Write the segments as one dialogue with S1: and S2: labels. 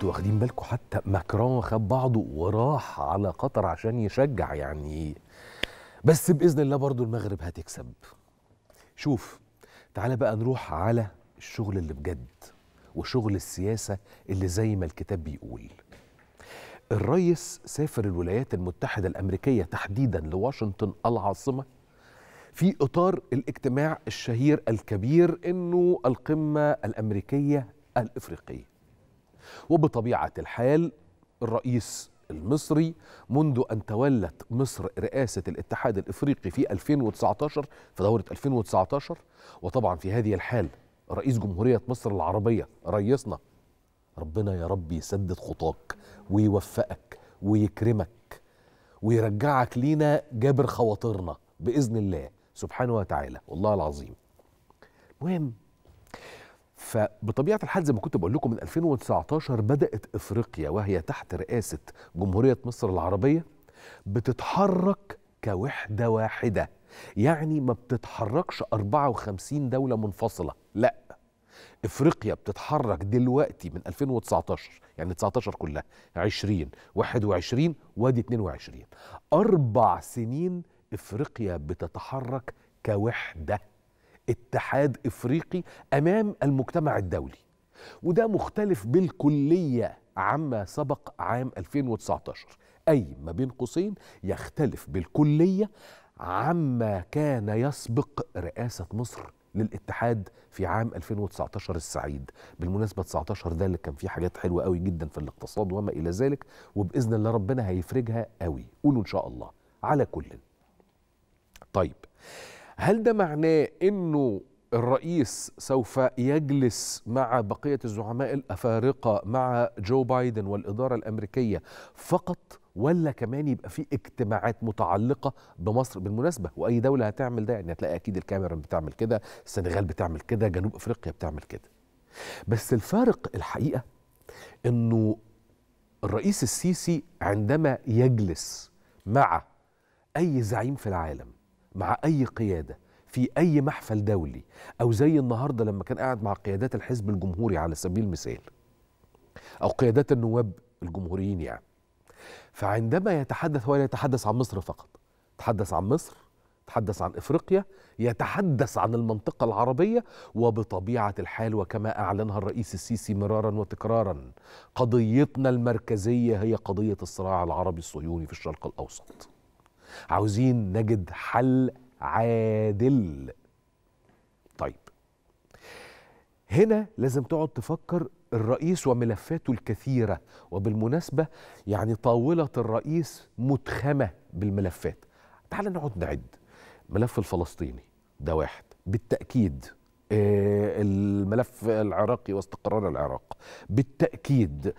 S1: انتوا واخدين بالكم حتى ماكرون خد بعضه وراح على قطر عشان يشجع يعني بس باذن الله برضو المغرب هتكسب شوف تعالى بقى نروح على الشغل اللي بجد وشغل السياسه اللي زي ما الكتاب بيقول الرئيس سافر الولايات المتحده الامريكيه تحديدا لواشنطن العاصمه في اطار الاجتماع الشهير الكبير انه القمه الامريكيه الافريقيه وبطبيعه الحال الرئيس المصري منذ ان تولت مصر رئاسه الاتحاد الافريقي في 2019 في دوره 2019 وطبعا في هذه الحال رئيس جمهوريه مصر العربيه رئيسنا ربنا يا رب يسدد خطاك ويوفقك ويكرمك ويرجعك لينا جابر خواطرنا باذن الله سبحانه وتعالى والله العظيم المهم فبطبيعه الحال زي ما كنت بقول لكم من 2019 بدات افريقيا وهي تحت رئاسه جمهوريه مصر العربيه بتتحرك كوحده واحده يعني ما بتتحركش 54 دوله منفصله لا افريقيا بتتحرك دلوقتي من 2019 يعني 19 كلها 20 21 وادي 22 اربع سنين افريقيا بتتحرك كوحده اتحاد افريقي امام المجتمع الدولي وده مختلف بالكليه عما سبق عام 2019 اي ما بين قوسين يختلف بالكليه عما كان يسبق رئاسه مصر للاتحاد في عام 2019 السعيد بالمناسبة 19 ده اللي كان فيه حاجات حلوة قوي جدا في الاقتصاد وما إلى ذلك وبإذن الله ربنا هيفرجها قوي قولوا إن شاء الله على كل طيب هل ده معناه انه الرئيس سوف يجلس مع بقيه الزعماء الافارقه مع جو بايدن والاداره الامريكيه فقط ولا كمان يبقى في اجتماعات متعلقه بمصر بالمناسبه واي دوله هتعمل ده يعني هتلاقي اكيد الكاميرون بتعمل كده السنغال بتعمل كده جنوب افريقيا بتعمل كده بس الفارق الحقيقه انه الرئيس السيسي عندما يجلس مع اي زعيم في العالم مع اي قياده في اي محفل دولي او زي النهارده لما كان قاعد مع قيادات الحزب الجمهوري على سبيل المثال او قيادات النواب الجمهوريين يعني فعندما يتحدث هو لا يتحدث عن مصر فقط يتحدث عن مصر يتحدث عن افريقيا يتحدث عن المنطقه العربيه وبطبيعه الحال وكما اعلنها الرئيس السيسي مرارا وتكرارا قضيتنا المركزيه هي قضيه الصراع العربي الصهيوني في الشرق الاوسط عاوزين نجد حل عادل طيب هنا لازم تقعد تفكر الرئيس وملفاته الكثيرة وبالمناسبة يعني طاولة الرئيس متخمة بالملفات تعال نقعد نعد ملف الفلسطيني ده واحد بالتأكيد الملف العراقي واستقرار العراق بالتأكيد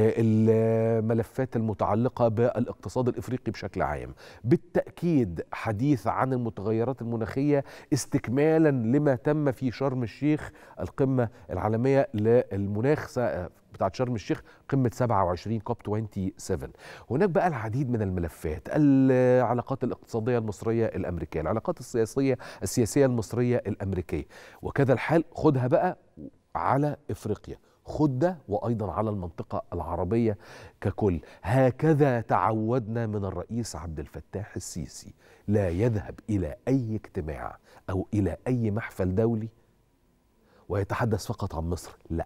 S1: الملفات المتعلقة بالاقتصاد الإفريقي بشكل عام بالتأكيد حديث عن المتغيرات المناخية استكمالا لما تم في شرم الشيخ القمة العالمية للمناخ بتاعت شرم الشيخ قمة 27 كوب 27 هناك بقى العديد من الملفات العلاقات الاقتصادية المصرية الأمريكية العلاقات السياسية السياسية المصرية الأمريكية وكذا الحال خدها بقى على إفريقيا خد ده وأيضا على المنطقة العربية ككل هكذا تعودنا من الرئيس عبد الفتاح السيسي لا يذهب إلى أي اجتماع أو إلى أي محفل دولي ويتحدث فقط عن مصر لأ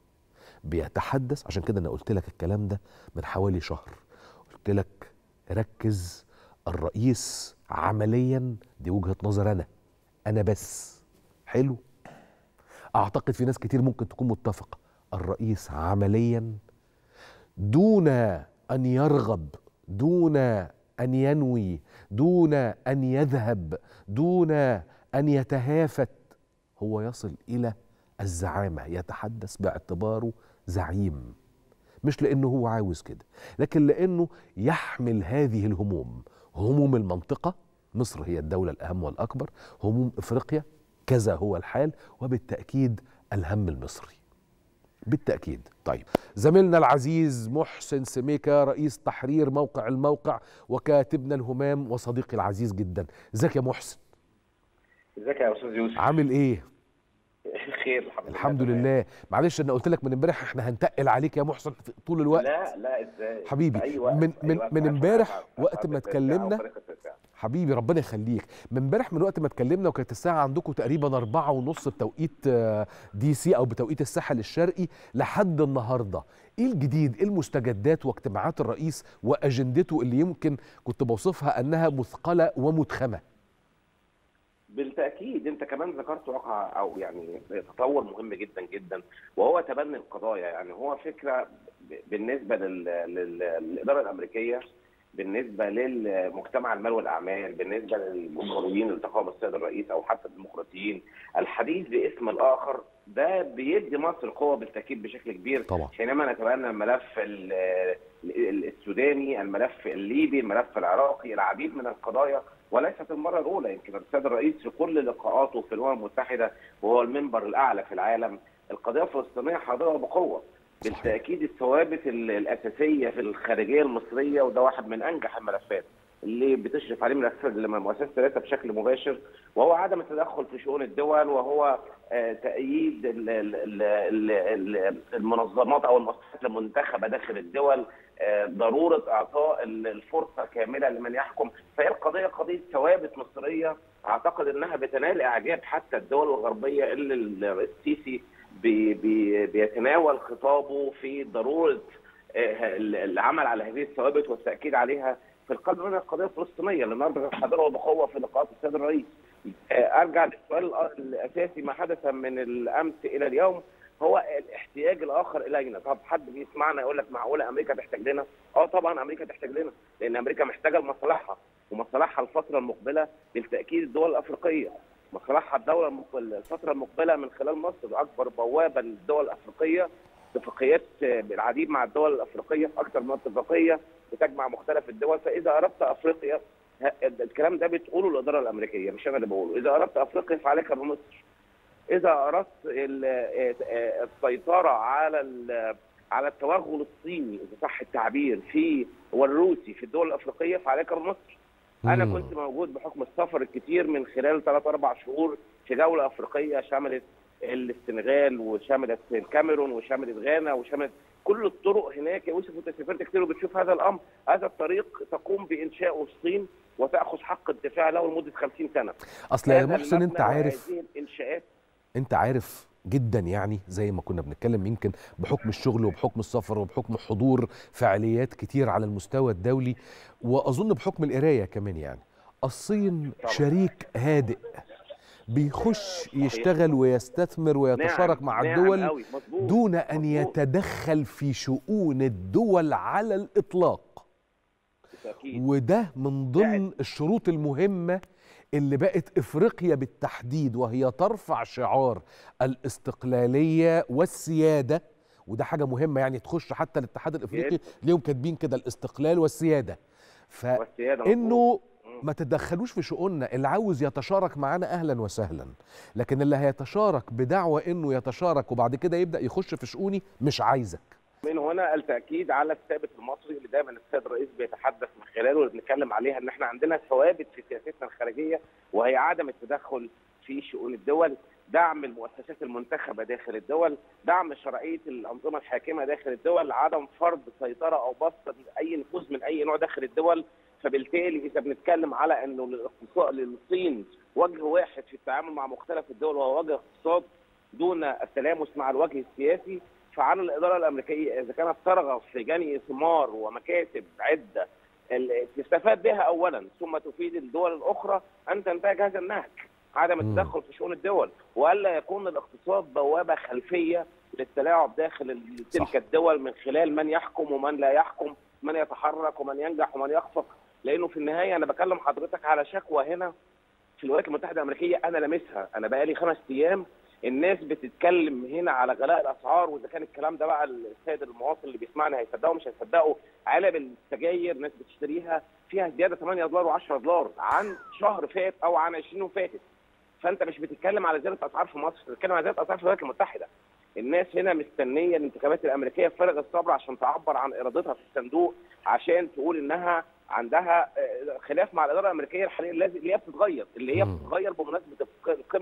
S1: بيتحدث عشان كده انا قلت لك الكلام ده من حوالي شهر قلت لك ركز الرئيس عمليا دي وجهه نظر انا انا بس حلو اعتقد في ناس كتير ممكن تكون متفقه الرئيس عمليا دون ان يرغب دون ان ينوي دون ان يذهب دون ان يتهافت هو يصل الى الزعامه يتحدث باعتباره زعيم مش لانه هو عاوز كده لكن لانه يحمل هذه الهموم هموم المنطقه مصر هي الدوله الاهم والاكبر هموم افريقيا كذا هو الحال وبالتاكيد الهم المصري بالتاكيد طيب زميلنا العزيز محسن سميكه رئيس تحرير موقع الموقع وكاتبنا الهمام وصديقي العزيز جدا ازيك يا محسن
S2: ازيك يا استاذ يوسف
S1: عامل ايه
S2: خير الحمد لله
S1: الحمد
S2: تمام.
S1: لله معلش انا قلت لك من امبارح احنا هنتقل عليك يا محسن في- طول الوقت
S2: لا لا ازاي
S1: حبيبي،
S2: في أي وقت،
S1: من-
S2: في أي
S1: من-
S2: وقت
S1: من
S2: عشان
S1: امبارح
S2: أسعد-
S1: وقت
S2: أسعد
S1: ما
S2: التسعة أو
S1: اتكلمنا
S2: طريق التسعة.
S1: حبيبي ربنا يخليك من امبارح من وقت ما اتكلمنا وكانت الساعه عندكم تقريبا أربعة ونص بتوقيت آه، دي سي او بتوقيت الساحل الشرقي لحد النهارده ايه الجديد ايه المستجدات واجتماعات الرئيس واجندته اللي يمكن كنت بوصفها انها مثقله ومدخمه
S2: بالتاكيد انت كمان ذكرت واقع او يعني تطور مهم جدا جدا وهو تبني القضايا يعني هو فكره ب- بالنسبه لل- لل- للاداره الامريكيه بالنسبه للمجتمع المال والاعمال بالنسبه للجمهوريين اللي التقوا بالسيد الرئيس او حتى الديمقراطيين الحديث باسم الاخر ده بيدي مصر قوه بالتاكيد بشكل كبير
S1: طبعا
S2: حينما نتبنى الملف ال- ال- السوداني الملف الليبي الملف العراقي العديد من القضايا وليست المره الاولى يمكن السيد الرئيس في كل لقاءاته في الامم المتحده وهو المنبر الاعلى في العالم القضيه الفلسطينيه حاضره بقوه
S1: صحيح.
S2: بالتاكيد الثوابت ال- الاساسيه في الخارجيه المصريه وده واحد من انجح الملفات اللي بتشرف عليه ملف مؤسسه ثلاثه بشكل مباشر وهو عدم التدخل في شؤون الدول وهو آه، تأييد ال- ال- ال- ال- ال- المنظمات او المؤسسات المنتخبه داخل الدول آه، ضروره اعطاء ال- الفرصه كامله لمن يحكم فهي القضيه قضيه ثوابت مصريه اعتقد انها بتنال اعجاب حتى الدول الغربيه اللي الرئيس السيسي بي بي بيتناول خطابه في ضروره آه، العمل على هذه الثوابت والتاكيد عليها في القلب من القضيه الفلسطينيه اللي النهارده حاضره بقوه في لقاءات السيد الرئيس. آه، ارجع للسؤال الأ- الاساسي ما حدث من الامس الى اليوم هو الاحتياج الاخر الينا، طب حد بيسمعنا يقول لك معقوله امريكا تحتاج لنا؟ اه طبعا امريكا تحتاج لنا لان امريكا محتاجه لمصالحها ومصالحها الفتره المقبله بالتاكيد الدول الافريقيه. مصالحها الدوله المق- الفتره المقبله من خلال مصر اكبر بوابه للدول الافريقيه اتفاقيات آه، بالعديد مع الدول الافريقيه اكثر من اتفاقيه بتجمع مختلف الدول فاذا اردت افريقيا ه- الكلام ده بتقوله الاداره الامريكيه مش انا اللي بقوله اذا اردت افريقيا فعليك بمصر اذا اردت ال- آه، آه، السيطره على ال- على التوغل الصيني اذا صح التعبير في والروسي في الدول الافريقيه فعليك بمصر انا
S1: مم.
S2: كنت موجود بحكم السفر الكتير من خلال ثلاث اربع شهور في جوله افريقيه شملت السنغال وشملت الكاميرون وشملت غانا وشملت كل الطرق هناك يا يوسف انت سافرت كتير وبتشوف هذا الامر هذا الطريق تقوم بانشائه الصين وتاخذ حق الدفاع له لمده 50 سنه
S1: اصل يا
S2: هذا
S1: محسن
S2: المبنى
S1: انت عارف
S2: وهذه الانشاءات
S1: انت عارف جدا يعني زي ما كنا بنتكلم يمكن بحكم الشغل وبحكم السفر وبحكم حضور فعاليات كتير على المستوى الدولي واظن بحكم القرايه كمان يعني الصين
S2: طبعا.
S1: شريك هادئ بيخش يشتغل ويستثمر ويتشارك
S2: نعم،
S1: مع
S2: نعم
S1: الدول
S2: قوي، مظبوط،
S1: دون ان
S2: مظبوط.
S1: يتدخل في شؤون الدول على الاطلاق
S2: بالتاكيد
S1: وده من ضمن الشروط المهمة اللي بقت افريقيا بالتحديد وهي ترفع شعار الاستقلالية والسيادة وده حاجة مهمة يعني تخش حتى الاتحاد الافريقي
S2: جدا.
S1: ليهم كاتبين كده الاستقلال والسيادة
S2: والسياده مظبوط.
S1: فانه ما تتدخلوش في شؤوننا اللي عاوز يتشارك معانا اهلا وسهلا لكن اللي هيتشارك بدعوى انه يتشارك وبعد كده يبدا يخش في شؤوني مش عايزك
S2: من هنا التاكيد على الثابت المصري اللي دايما السيد الرئيس بيتحدث من خلاله واللي بنتكلم عليها ان احنا عندنا ثوابت في سياستنا الخارجيه وهي عدم التدخل في شؤون الدول، دعم المؤسسات المنتخبه داخل الدول، دعم شرعيه الانظمه الحاكمه داخل الدول، عدم فرض سيطره او بسط اي نفوذ من اي نوع داخل الدول، فبالتالي اذا بنتكلم على انه للاقتصاد للصين وجه واحد في التعامل مع مختلف الدول وهو وجه اقتصاد دون التلامس مع الوجه السياسي فعلى الاداره الامريكيه اذا كانت ترغب في جني ثمار ومكاسب عده ال- تستفاد بها اولا ثم تفيد الدول الاخرى ان تنتهج هذا النهج عدم
S1: مم.
S2: التدخل في شؤون الدول والا يكون الاقتصاد بوابه خلفيه للتلاعب داخل ال-
S1: صح.
S2: تلك الدول من خلال من يحكم ومن لا يحكم من يتحرك ومن ينجح ومن يخفق لانه في النهايه انا بكلم حضرتك على شكوى هنا في الولايات المتحده الامريكيه انا لامسها انا بقالي خمس ايام الناس بتتكلم هنا على غلاء الاسعار واذا كان الكلام ده بقى السيد المواطن اللي بيسمعنا هيصدقوا مش هيصدقوا علب السجاير ناس بتشتريها فيها زياده 8 دولار و10 دولار عن شهر فات او عن 20 فاتت فانت مش بتتكلم على زياده اسعار في مصر بتتكلم على زياده اسعار في الولايات المتحده الناس هنا مستنيه الانتخابات الامريكيه بفارغ الصبر عشان تعبر عن ارادتها في الصندوق عشان تقول انها عندها آه، خلاف مع الاداره الامريكيه الحاليه الذي- اللي هي بتتغير اللي هي
S1: مم.
S2: بتتغير بمناسبه الق- القمه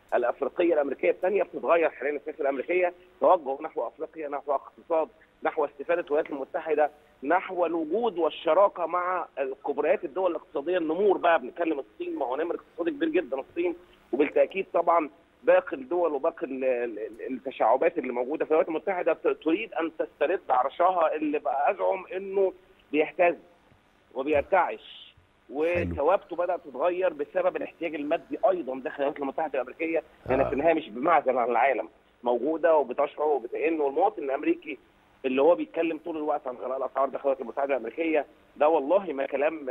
S2: الافريقيه الامريكيه الثانيه بتتغير حاليا السياسه الامريكيه توجه نحو افريقيا نحو اقتصاد نحو استفاده الولايات المتحده نحو الوجود والشراكه مع كبريات الدول الاقتصاديه النمور بقى بنتكلم الصين ما هو نمر اقتصادي كبير جدا الصين وبالتاكيد طبعا باقي الدول وباقي التشعبات اللي موجوده في الولايات المتحده تريد ان تسترد عرشها اللي بقى ازعم انه بيهتز وبيرتعش وثوابته بدات تتغير بسبب الاحتياج المادي ايضا داخل الولايات المتحده الامريكيه لان يعني في النهايه مش بمعزل عن العالم موجوده وبتشعر وبتئن والمواطن الامريكي اللي هو بيتكلم طول الوقت عن غلاء الاسعار داخل الولايات المتحده الامريكيه ده والله ما كلام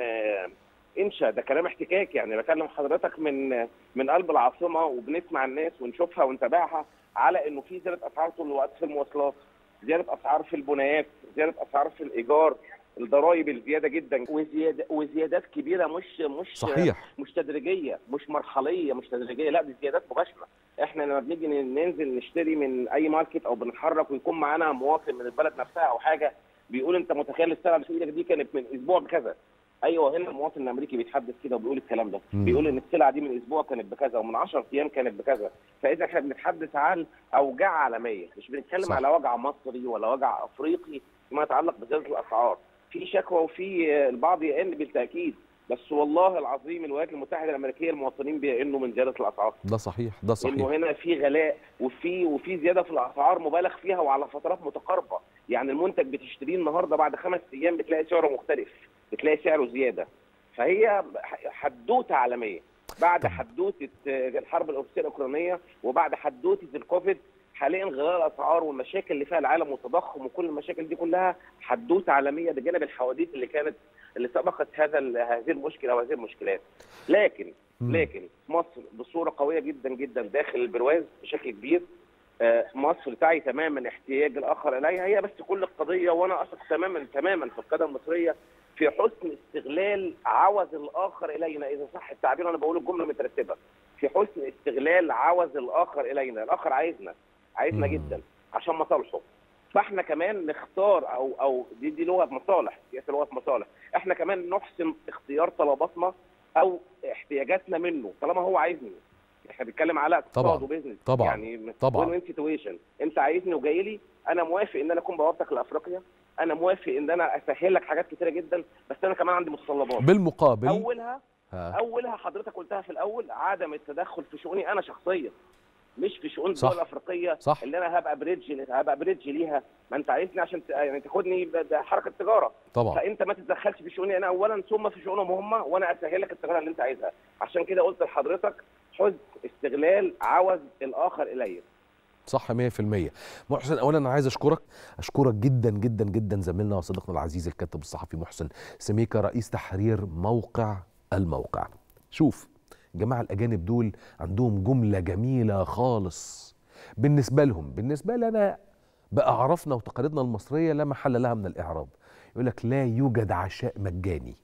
S2: انشا ده كلام احتكاك يعني بكلم حضرتك من من قلب العاصمه وبنسمع الناس ونشوفها ونتابعها على انه في زياده اسعار طول الوقت في المواصلات زياده اسعار في البنايات زياده اسعار في الايجار الضرائب الزياده جدا وزيادة وزيادات كبيره مش مش
S1: صحيح
S2: مش تدريجيه مش مرحليه مش تدريجيه لا دي زيادات مباشره احنا لما بنيجي ننزل نشتري من اي ماركت او بنتحرك ويكون معانا مواطن من البلد نفسها او حاجه بيقول انت متخيل السلعه اللي في ايدك دي كانت من اسبوع بكذا ايوه هنا المواطن الامريكي بيتحدث كده وبيقول الكلام ده
S1: مم.
S2: بيقول ان السلعه دي من اسبوع كانت بكذا ومن 10 ايام كانت بكذا فاذا احنا بنتحدث عن اوجاع عالميه مش بنتكلم
S1: صح.
S2: على وجع مصري ولا وجع افريقي فيما يتعلق بزياده الاسعار في شكوى وفي البعض يئن بالتاكيد بس والله العظيم الولايات المتحده الامريكيه المواطنين بيئنوا من زياده الاسعار
S1: ده صحيح ده صحيح
S2: انه هنا في غلاء وفي وفي زياده في الاسعار مبالغ فيها وعلى فترات متقاربه يعني المنتج بتشتريه النهارده بعد خمس ايام بتلاقي سعره مختلف بتلاقي سعره زياده فهي حدوته عالميه بعد
S1: طب.
S2: حدوته الحرب الاوكسيه الاوكرانيه وبعد حدوته الكوفيد حاليا غلاء الاسعار والمشاكل اللي فيها العالم والتضخم وكل المشاكل دي كلها حدوته عالميه بجانب الحواديت اللي كانت اللي سبقت هذا ال- هذه المشكله وهذه المشكلات لكن
S1: مم.
S2: لكن مصر بصوره قويه جدا جدا داخل البرواز بشكل كبير آه، مصر تعي تماما احتياج الاخر اليها هي بس كل القضيه وانا اثق تماما تماما في القياده المصريه في حسن استغلال عوز الاخر الينا اذا صح التعبير انا بقول الجمله مترتبه في حسن استغلال عوز الاخر الينا الاخر عايزنا عايزنا
S1: مم.
S2: جدا عشان مصالحه فاحنا كمان نختار او او دي دي لغه مصالح سياسه لغه مصالح احنا كمان نحسن اختيار طلباتنا او احتياجاتنا منه طالما هو عايزني احنا بنتكلم على
S1: طبعاً.
S2: اقتصاد وبيزنس
S1: طبعاً.
S2: يعني
S1: طبعاً.
S2: وين سيتويشن انت عايزني وجاي لي انا موافق ان انا اكون بوابتك لافريقيا انا موافق ان انا اسهل لك حاجات كتيره جدا بس انا كمان عندي متطلبات
S1: بالمقابل
S2: اولها
S1: ها.
S2: اولها حضرتك قلتها في الاول عدم التدخل في شؤوني انا شخصيا مش في شؤون
S1: صح.
S2: الدول الافريقيه
S1: صح.
S2: اللي انا هبقى بريدج هبقى بريدج ليها ما انت عايزني عشان ت- يعني تاخدني ب- ده حركه تجاره
S1: طبعا
S2: فانت ما تتدخلش في شؤوني انا اولا ثم في شؤونهم هم وانا اسهل لك التجاره اللي انت عايزها عشان كده قلت لحضرتك حسن استغلال عوز الاخر الي
S1: صح 100% محسن اولا انا عايز اشكرك اشكرك جدا جدا جدا زميلنا وصديقنا العزيز الكاتب الصحفي محسن سميكه رئيس تحرير موقع الموقع شوف الجماعه الاجانب دول عندهم جمله جميله خالص بالنسبه لهم بالنسبه لنا باعرافنا وتقاليدنا المصريه لا محل لها من الاعراب يقول لك لا يوجد عشاء مجاني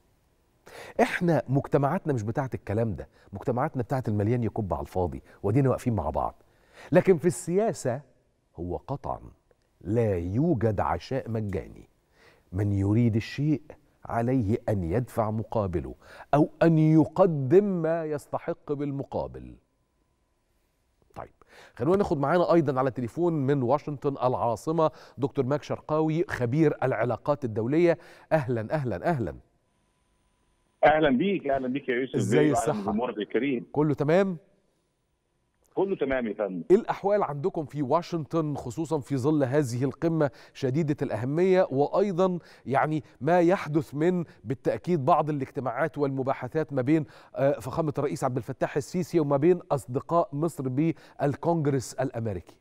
S1: احنا مجتمعاتنا مش بتاعت الكلام ده مجتمعاتنا بتاعت المليان يكب على الفاضي ودينا واقفين مع بعض لكن في السياسة هو قطعا لا يوجد عشاء مجاني من يريد الشيء عليه أن يدفع مقابله أو أن يقدم ما يستحق بالمقابل طيب خلونا ناخد معانا أيضا على تليفون من واشنطن العاصمة دكتور ماك شرقاوي خبير العلاقات الدولية أهلا أهلا أهلا
S3: اهلا بيك اهلا بيك يا يوسف
S1: إزاي
S3: بيه وعلى
S1: الصحة؟
S3: الجمهور الكريم
S1: كله تمام؟
S3: كله تمام يا فندم
S1: ايه الاحوال عندكم في واشنطن خصوصا في ظل هذه القمه شديده الاهميه وايضا يعني ما يحدث من بالتاكيد بعض الاجتماعات والمباحثات ما بين آه، فخامه الرئيس عبد الفتاح السيسي وما بين اصدقاء مصر بالكونجرس الامريكي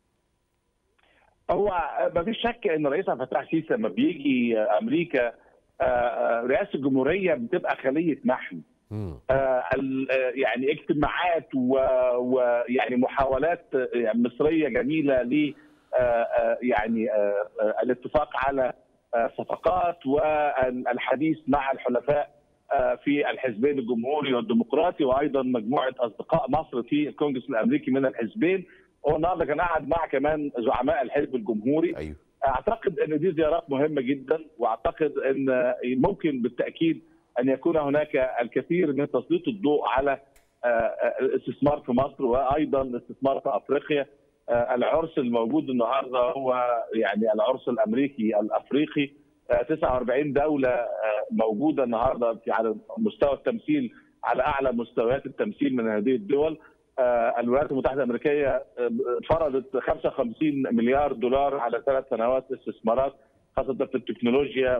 S3: هو ما فيش شك ان الرئيس عبد الفتاح السيسي لما بيجي امريكا آه، آه، رئاسه الجمهوريه بتبقى خليه محن
S1: مم.
S3: آه، ال- آه، يعني اجتماعات ويعني محاولات آه، مصريه جميله ل آه، آه، يعني آه، آه، الاتفاق على آه، صفقات والحديث مع الحلفاء آه، في الحزبين الجمهوري والديمقراطي وايضا مجموعه اصدقاء مصر في الكونجرس الامريكي من الحزبين والنهارده كان قاعد مع كمان زعماء الحزب الجمهوري
S1: ايوه
S3: اعتقد ان دي زيارات مهمه جدا واعتقد ان ممكن بالتاكيد ان يكون هناك الكثير من تسليط الضوء على الاستثمار في مصر وايضا الاستثمار في افريقيا العرس الموجود النهارده هو يعني العرس الامريكي الافريقي 49 دوله موجوده النهارده في على مستوى التمثيل على اعلى مستويات التمثيل من هذه الدول الولايات المتحده الامريكيه فرضت 55 مليار دولار على ثلاث سنوات استثمارات خاصه في التكنولوجيا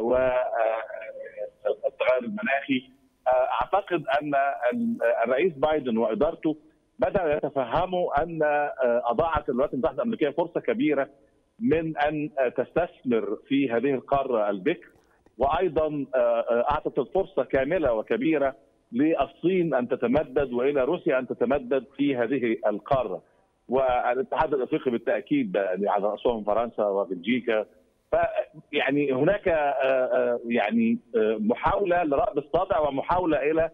S3: والتغير المناخي اعتقد ان الرئيس بايدن وادارته بداوا يتفهموا ان اضاعت الولايات المتحده الامريكيه فرصه كبيره من ان تستثمر في هذه القاره البكر وايضا اعطت الفرصه كامله وكبيره للصين ان تتمدد والى روسيا ان تتمدد في هذه القاره والاتحاد الافريقي بالتاكيد يعني على راسهم فرنسا وبلجيكا يعني هناك يعني محاوله لرأب الصدع ومحاوله الى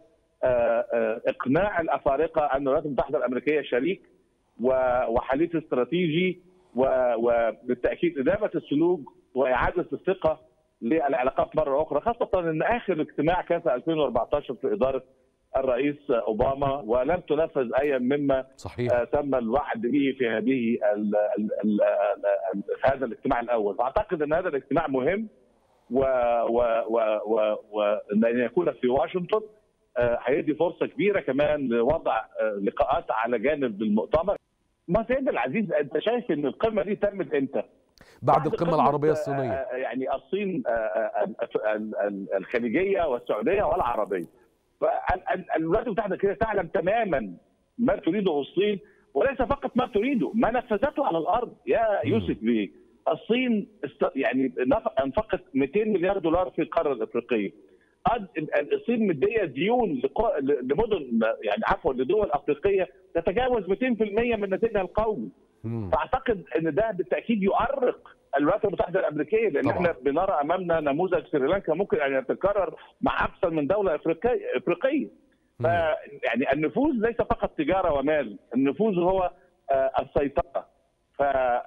S3: اقناع الافارقه ان الولايات المتحده الامريكيه شريك وحليف استراتيجي وبالتاكيد ادامه السلوك واعاده الثقه للعلاقات مره اخرى خاصه ان اخر اجتماع كان في 2014 في اداره الرئيس اوباما ولم تنفذ اي مما
S1: صحيح.
S3: تم الوعد به في هذه ال ال ال ال هذا الاجتماع الاول فاعتقد ان هذا الاجتماع مهم و و و و, و ان يكون في واشنطن هيدي فرصه كبيره كمان لوضع لقاءات على جانب المؤتمر ما سيدنا العزيز انت شايف ان القمه دي تمت امتى؟
S1: بعد القمه العربيه الصينيه
S3: يعني الصين الخليجيه والسعوديه والعربيه الولايات المتحده كده تعلم تماما ما تريده الصين وليس فقط ما تريده ما نفذته على الارض يا يوسف بيه الصين است... يعني انفقت 200 مليار دولار في القاره الافريقيه الصين مديه ديون لق... لمدن يعني عفوا لدول افريقيه تتجاوز 200% من ناتجها القومي فاعتقد ان ده بالتاكيد يؤرق الولايات المتحده الامريكيه لان طبعا. احنا بنرى امامنا نموذج سريلانكا ممكن ان يتكرر مع اكثر من دوله افريقيه افريقيه ف يعني النفوذ ليس فقط تجاره ومال النفوذ هو السيطره ف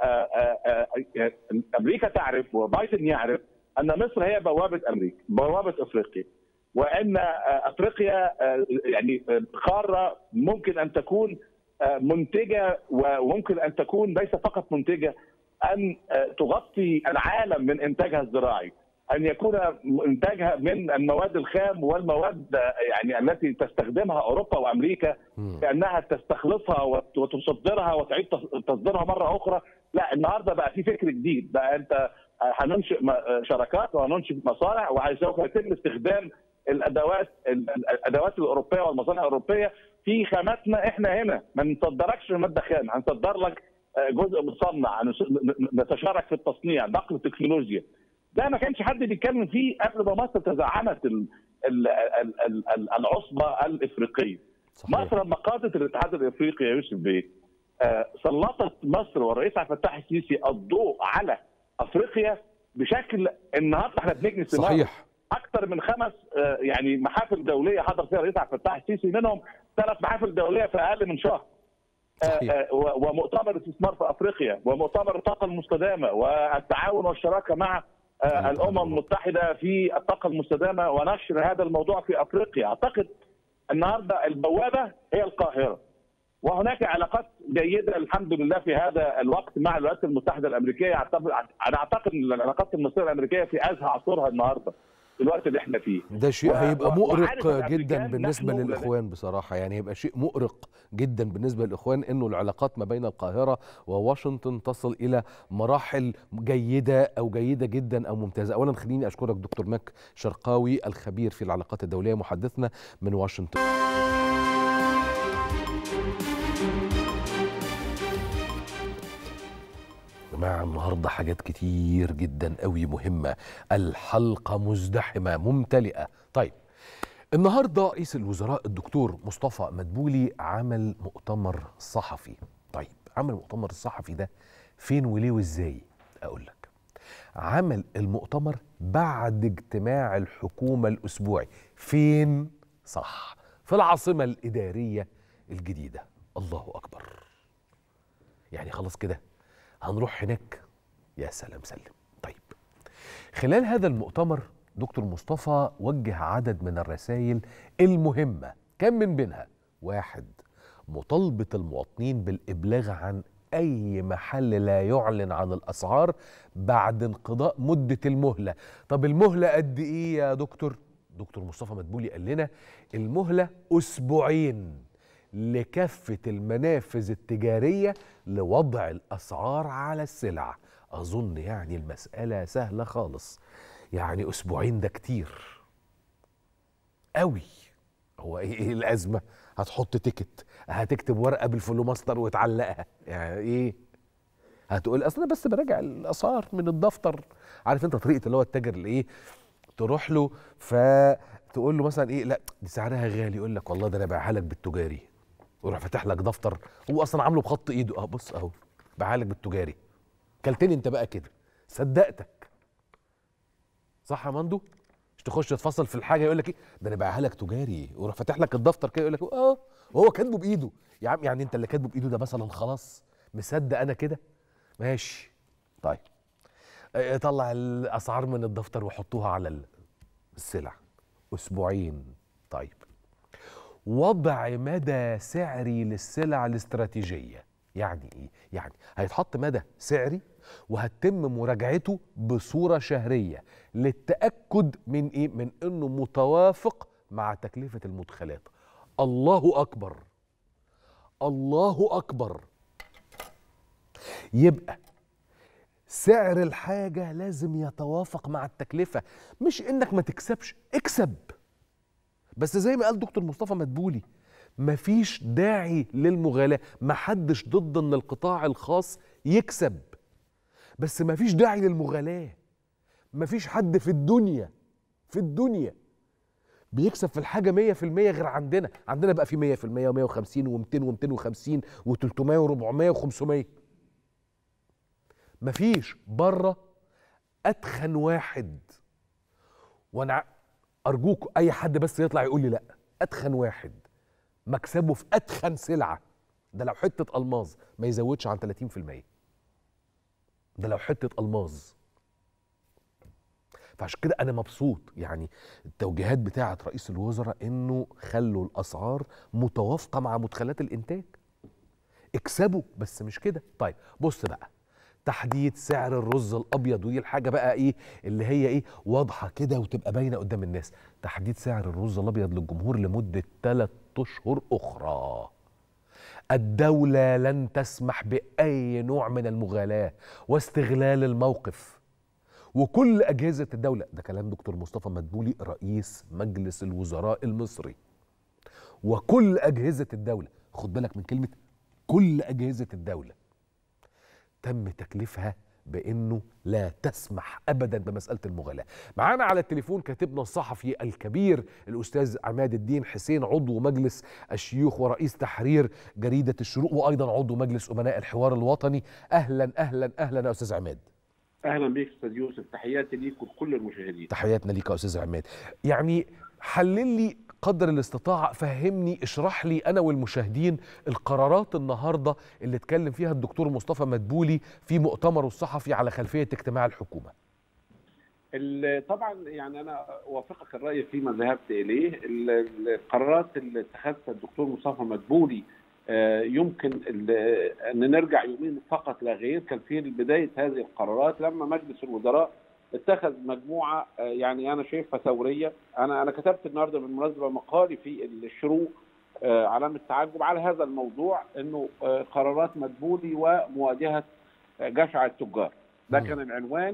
S3: امريكا تعرف وبايدن يعرف ان مصر هي بوابه امريكا بوابه افريقيا وان افريقيا يعني قاره ممكن ان تكون منتجه وممكن ان تكون ليس فقط منتجه ان تغطي العالم من انتاجها الزراعي ان يكون انتاجها من المواد الخام والمواد يعني التي تستخدمها اوروبا وامريكا كانها تستخلصها وتصدرها وتعيد تصديرها مره اخرى لا النهارده بقى في فكر جديد بقى انت هننشئ شراكات وهننشئ مصانع وسوف يتم استخدام الادوات الادوات الاوروبيه والمصانع الاوروبيه في خاماتنا احنا هنا ما نصدركش ماده خام هنصدر لك جزء مصنع نتشارك في التصنيع نقل التكنولوجيا ده ما كانش حد بيتكلم فيه قبل ما مصر تزعمت العصبه الافريقيه صحيح. مصر لما قادت الاتحاد الافريقي يا يوسف بيه سلطت مصر والرئيس عبد الفتاح السيسي الضوء على افريقيا بشكل النهارده احنا بنجني
S1: صحيح
S3: اكثر من خمس يعني محافل دوليه حضر فيها الرئيس عبد الفتاح السيسي منهم ثلاث محافل دوليه في اقل من شهر
S1: صحيح.
S3: ومؤتمر الاستثمار في افريقيا ومؤتمر الطاقه المستدامه والتعاون والشراكه مع الامم المتحده في الطاقه المستدامه ونشر هذا الموضوع في افريقيا اعتقد النهارده البوابه هي القاهره وهناك علاقات جيده الحمد لله في هذا الوقت مع الولايات المتحده الامريكيه انا اعتقد ان العلاقات المصريه الامريكيه في ازهى عصورها النهارده في الوقت اللي احنا فيه
S1: ده شيء هيبقى مؤرق جدا بالنسبه للاخوان بصراحه يعني هيبقى شيء مؤرق جدا بالنسبه للاخوان انه العلاقات ما بين القاهره وواشنطن تصل الى مراحل جيده او جيده جدا او ممتازه اولا خليني اشكرك دكتور ماك شرقاوي الخبير في العلاقات الدوليه محدثنا من واشنطن جماعة النهاردة حاجات كتير جدا قوي مهمة الحلقة مزدحمة ممتلئة طيب النهاردة رئيس الوزراء الدكتور مصطفى مدبولي عمل مؤتمر صحفي طيب عمل المؤتمر الصحفي ده فين وليه وازاي اقول لك عمل المؤتمر بعد اجتماع الحكومة الأسبوعي فين صح في العاصمة الإدارية الجديدة الله أكبر يعني خلاص كده هنروح هناك يا سلام سلم طيب خلال هذا المؤتمر دكتور مصطفى وجه عدد من الرسائل المهمة كان من بينها واحد مطالبة المواطنين بالإبلاغ عن أي محل لا يعلن عن الأسعار بعد انقضاء مدة المهلة طب المهلة قد إيه يا دكتور؟ دكتور مصطفى مدبولي قال لنا المهلة أسبوعين لكافة المنافذ التجارية لوضع الأسعار على السلع أظن يعني المسألة سهلة خالص يعني أسبوعين ده كتير قوي هو ايه ايه الازمه هتحط تيكت هتكتب ورقه بالفلوماستر وتعلقها يعني ايه هتقول اصل انا بس براجع الاسعار من الدفتر عارف انت طريقه اللي هو التاجر اللي ايه تروح له فتقول له مثلا ايه لا دي سعرها غالي يقول لك والله ده انا بايعها لك بالتجاري ويروح فاتح لك دفتر هو اصلا عامله بخط ايده اه بص اهو بايعها لك بالتجاري كلتني انت بقى كده صدقتك صح يا مندو مش تخش تفصل في الحاجه يقول لك ايه ده انا بايعها لك تجاري ويروح فاتح لك الدفتر كده يقول لك اه وهو كاتبه بايده يا عم يعني انت اللي كاتبه بايده ده مثلا خلاص مصدق انا كده ماشي طيب اه، طلع الاسعار من الدفتر وحطوها على ال- السلع اسبوعين طيب وضع مدى سعري للسلع الاستراتيجيه يعني ايه يعني هيتحط مدى سعري وهتتم مراجعته بصوره شهريه للتاكد من ايه من انه متوافق مع تكلفه المدخلات الله اكبر الله اكبر يبقى سعر الحاجه لازم يتوافق مع التكلفه مش انك ما تكسبش اكسب بس زي ما قال دكتور مصطفى مدبولي مفيش داعي للمغالاة محدش ضد ان القطاع الخاص يكسب بس مفيش داعي للمغالاة مفيش حد في الدنيا في الدنيا بيكسب في الحاجة مية في المية غير عندنا عندنا بقى في مية في المية ومية وخمسين ومتين ومتين وخمسين وتلتمية وربعمية وخمسمية مفيش بره أتخن واحد وانا ع- ارجوك اي حد بس يطلع يقول لي لا اتخن واحد مكسبه في اتخن سلعه ده لو حته الماظ ما يزودش عن 30% ده لو حته الماظ فعشان كده انا مبسوط يعني التوجيهات بتاعه رئيس الوزراء انه خلوا الاسعار متوافقه مع مدخلات الانتاج اكسبوا بس مش كده طيب بص بقى تحديد سعر الرز الابيض ودي الحاجه بقى ايه اللي هي ايه واضحه كده وتبقى باينه قدام الناس تحديد سعر الرز الابيض للجمهور لمده ثلاث اشهر اخرى الدوله لن تسمح باي نوع من المغالاه واستغلال الموقف وكل اجهزه الدوله ده كلام دكتور مصطفى مدبولي رئيس مجلس الوزراء المصري وكل اجهزه الدوله خد بالك من كلمه كل اجهزه الدوله تم تكليفها بانه لا تسمح ابدا بمساله المغالاه. معانا على التليفون كاتبنا الصحفي الكبير الاستاذ عماد الدين حسين عضو مجلس الشيوخ ورئيس تحرير جريده الشروق وايضا عضو مجلس امناء الحوار الوطني. اهلا اهلا اهلا يا استاذ عماد.
S4: اهلا بيك استاذ يوسف تحياتي ليك ولكل المشاهدين
S1: تحياتنا ليك يا استاذ عماد. يعني حلل لي قدر الاستطاعه فهمني اشرح لي انا والمشاهدين القرارات النهارده اللي اتكلم فيها الدكتور مصطفى مدبولي في مؤتمره الصحفي على خلفيه اجتماع الحكومه.
S4: ال- طبعا يعني انا اوافقك الراي فيما ذهبت اليه ال- ال- القرارات اللي اتخذها الدكتور مصطفى مدبولي آه، يمكن ال- ان نرجع يومين فقط لا غير كان في بدايه هذه القرارات لما مجلس الوزراء اتخذ مجموعه آه، يعني انا شايفها ثوريه انا انا كتبت النهارده بالمناسبه مقالي في الشروق آه، علامه تعجب على هذا الموضوع انه آه، قرارات مدبولي ومواجهه آه، جشع التجار ده
S1: مم.
S4: كان العنوان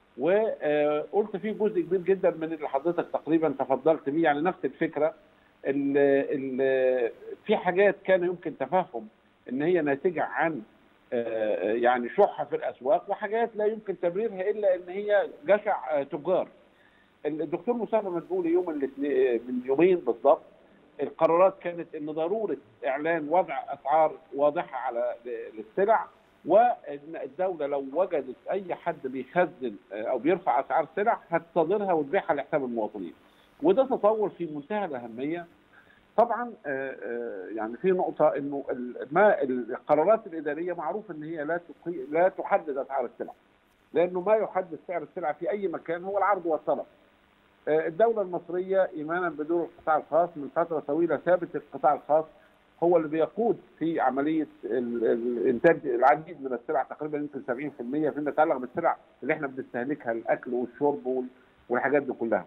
S4: وقلت فيه جزء كبير جدا من اللي حضرتك تقريبا تفضلت بيه يعني نفس الفكره ال ال في حاجات كان يمكن تفهم ان هي ناتجه عن آه، يعني شح في الاسواق وحاجات لا يمكن تبريرها الا ان هي جشع آه، تجار. الدكتور مصطفى مدبولي يوم الاثنين من يومين بالضبط القرارات كانت ان ضروره اعلان وضع اسعار واضحه على للسلع وان الدوله لو وجدت اي حد بيخزن آه، او بيرفع اسعار سلع هتصادرها وتبيعها لحساب المواطنين. وده تطور في منتهى الاهميه طبعا آه، آه، يعني في نقطه انه ال- ما القرارات الاداريه معروف ان هي لا تقي... لا تحدد اسعار السلع لانه ما يحدد سعر السلع في اي مكان هو العرض والطلب آه، الدوله المصريه ايمانا بدور القطاع الخاص من فتره طويله ثابت القطاع الخاص هو اللي بيقود في عمليه ال- ال- الانتاج العديد من السلع تقريبا يمكن 70% فيما يتعلق بالسلع اللي احنا بنستهلكها الاكل والشرب وال- والحاجات دي كلها.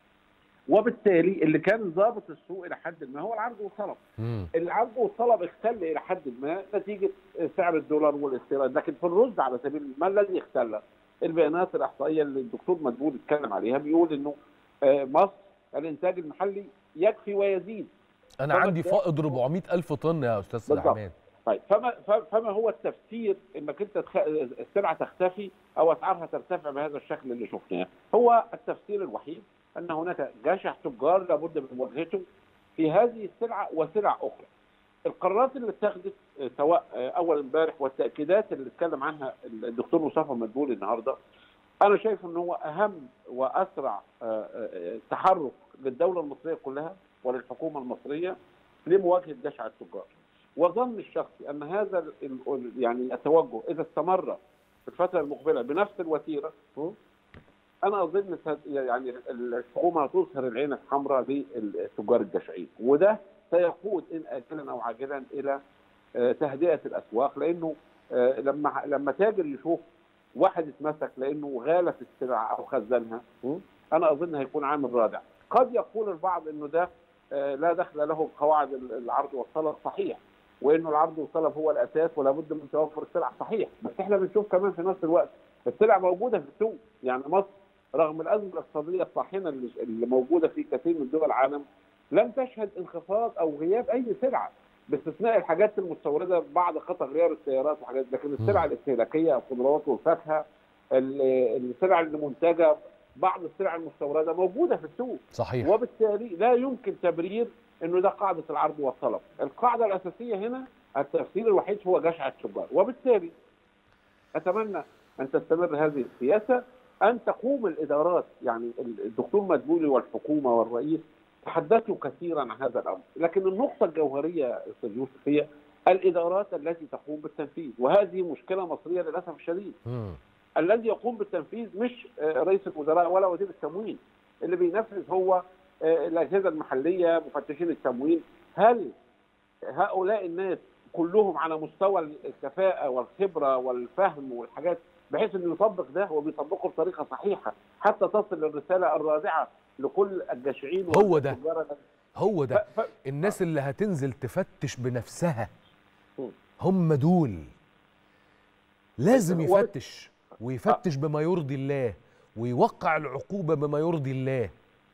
S4: وبالتالي اللي كان ضابط السوق الى حد ما هو العرض والطلب.
S1: مم.
S4: العرض والطلب اختل الى حد ما نتيجه سعر الدولار والاستيراد، لكن في الرز على سبيل ما الذي اختل؟ البيانات الاحصائيه اللي الدكتور مدبول اتكلم عليها بيقول انه آه، مصر الانتاج المحلي يكفي ويزيد.
S1: انا
S4: فما
S1: عندي
S4: ده-
S1: فائض 400 الف طن يا استاذ
S4: بالظبط.
S1: سليمان
S4: طيب فما ف- فما هو التفسير انك انت تخ... السلعه تختفي او اسعارها ترتفع بهذا الشكل اللي شفناه؟ هو التفسير الوحيد ان هناك جشع تجار لابد من مواجهته في هذه السلعه وسلع اخرى. القرارات اللي اتخذت آه، سواء آه، اول امبارح والتاكيدات اللي اتكلم عنها الدكتور مصطفى مدبول النهارده انا شايف ان هو اهم واسرع آه، آه، تحرك للدوله المصريه كلها وللحكومه المصريه لمواجهه جشع التجار. وظن الشخصي ان هذا ال- ال- يعني التوجه اذا استمر في الفتره المقبله بنفس الوتيره م? انا اظن س- يعني الحكومه هتظهر العين الحمراء للتجار الجشعين وده سيقود ان اجلا او عاجلا الى آه، تهدئه الاسواق لانه آه، لما لما تاجر يشوف واحد اتمسك لانه غالى في السلعه او خزنها م? انا اظن هيكون عامل رادع قد يقول البعض انه ده آه، لا دخل له بقواعد العرض والطلب صحيح وانه العرض والطلب هو الاساس ولا بد من توفر السلع صحيح بس احنا بنشوف كمان في نفس الوقت السلع موجوده في السوق يعني مصر رغم الازمه الاقتصاديه الطاحنه اللي اللي موجوده في كثير من دول العالم لم تشهد انخفاض او غياب اي سلعه باستثناء الحاجات المستورده بعض قطع غيار السيارات وحاجات لكن السلع الاستهلاكيه الخضروات والفاكهه ال- السلع المنتجه بعض السلع المستورده موجوده في السوق
S1: صحيح
S4: وبالتالي لا يمكن تبرير انه ده قاعده العرض والطلب، القاعده الاساسيه هنا التفسير الوحيد هو جشع التجار، وبالتالي اتمنى ان تستمر هذه السياسه ان تقوم الادارات يعني الدكتور مدبولي والحكومه والرئيس تحدثوا كثيرا عن هذا الامر، لكن النقطه الجوهريه استاذ يوسف هي الادارات التي تقوم بالتنفيذ، وهذه مشكله مصريه للاسف الشديد.
S1: مم.
S4: الذي يقوم بالتنفيذ مش آه، رئيس الوزراء ولا وزير التموين اللي بينفذ هو آه، الاجهزه المحليه مفتشين التموين هل هؤلاء الناس كلهم على مستوى الكفاءه والخبره والفهم والحاجات بحيث انه يطبق ده وبيطبقه بطريقه صحيحه حتى تصل الرساله الرادعه لكل الجشعين
S1: هو ده.
S4: والتجار.
S1: هو
S4: ف-
S1: ده
S4: ف-
S1: الناس اللي هتنزل تفتش بنفسها
S4: مم.
S1: هم دول لازم
S4: هو-
S1: يفتش ويفتش بما يرضي الله ويوقع العقوبة بما يرضي الله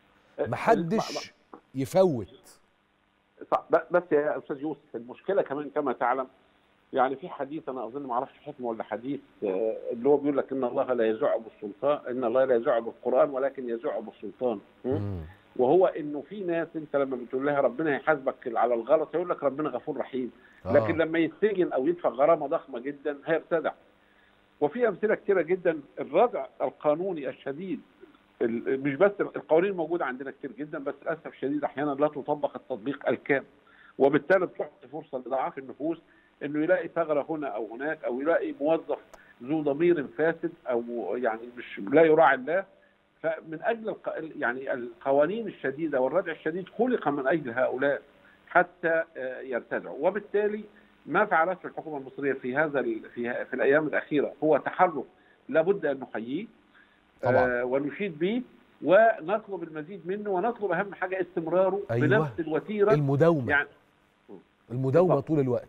S1: محدش يفوت
S4: صح ب- بس يا استاذ يوسف المشكله كمان كما تعلم يعني في حديث انا اظن ما اعرفش حكمه ولا حديث آه، اللي هو بيقول لك ان الله لا يزع بالسلطان ان الله لا يزع بالقران ولكن يزع بالسلطان م?
S1: مم.
S4: وهو انه في ناس انت لما بتقول لها ربنا هيحاسبك على الغلط يقول لك ربنا غفور رحيم
S1: آه.
S4: لكن لما يتسجن او يدفع غرامه ضخمه جدا هيرتدع وفي امثله كثيره جدا الردع القانوني الشديد ال- مش بس القوانين موجوده عندنا كتير جدا بس للاسف الشديد احيانا لا تطبق التطبيق الكامل وبالتالي بتعطي فرصه لضعاف النفوس انه يلاقي ثغره هنا او هناك او يلاقي موظف ذو ضمير فاسد او يعني مش لا يراعي الله فمن اجل الق... يعني القوانين الشديده والردع الشديد خلق من اجل هؤلاء حتى آه، يرتدعوا وبالتالي ما فعلته الحكومه المصريه في هذا ال... في في الايام الاخيره هو تحرك لابد ان نحييه
S1: طبعاً.
S4: آه ونشيد به ونطلب المزيد منه ونطلب اهم حاجه استمراره
S1: أيوة.
S4: بنفس الوتيره
S1: المداومة
S4: يعني
S1: المداومة
S4: بالضبط.
S1: طول الوقت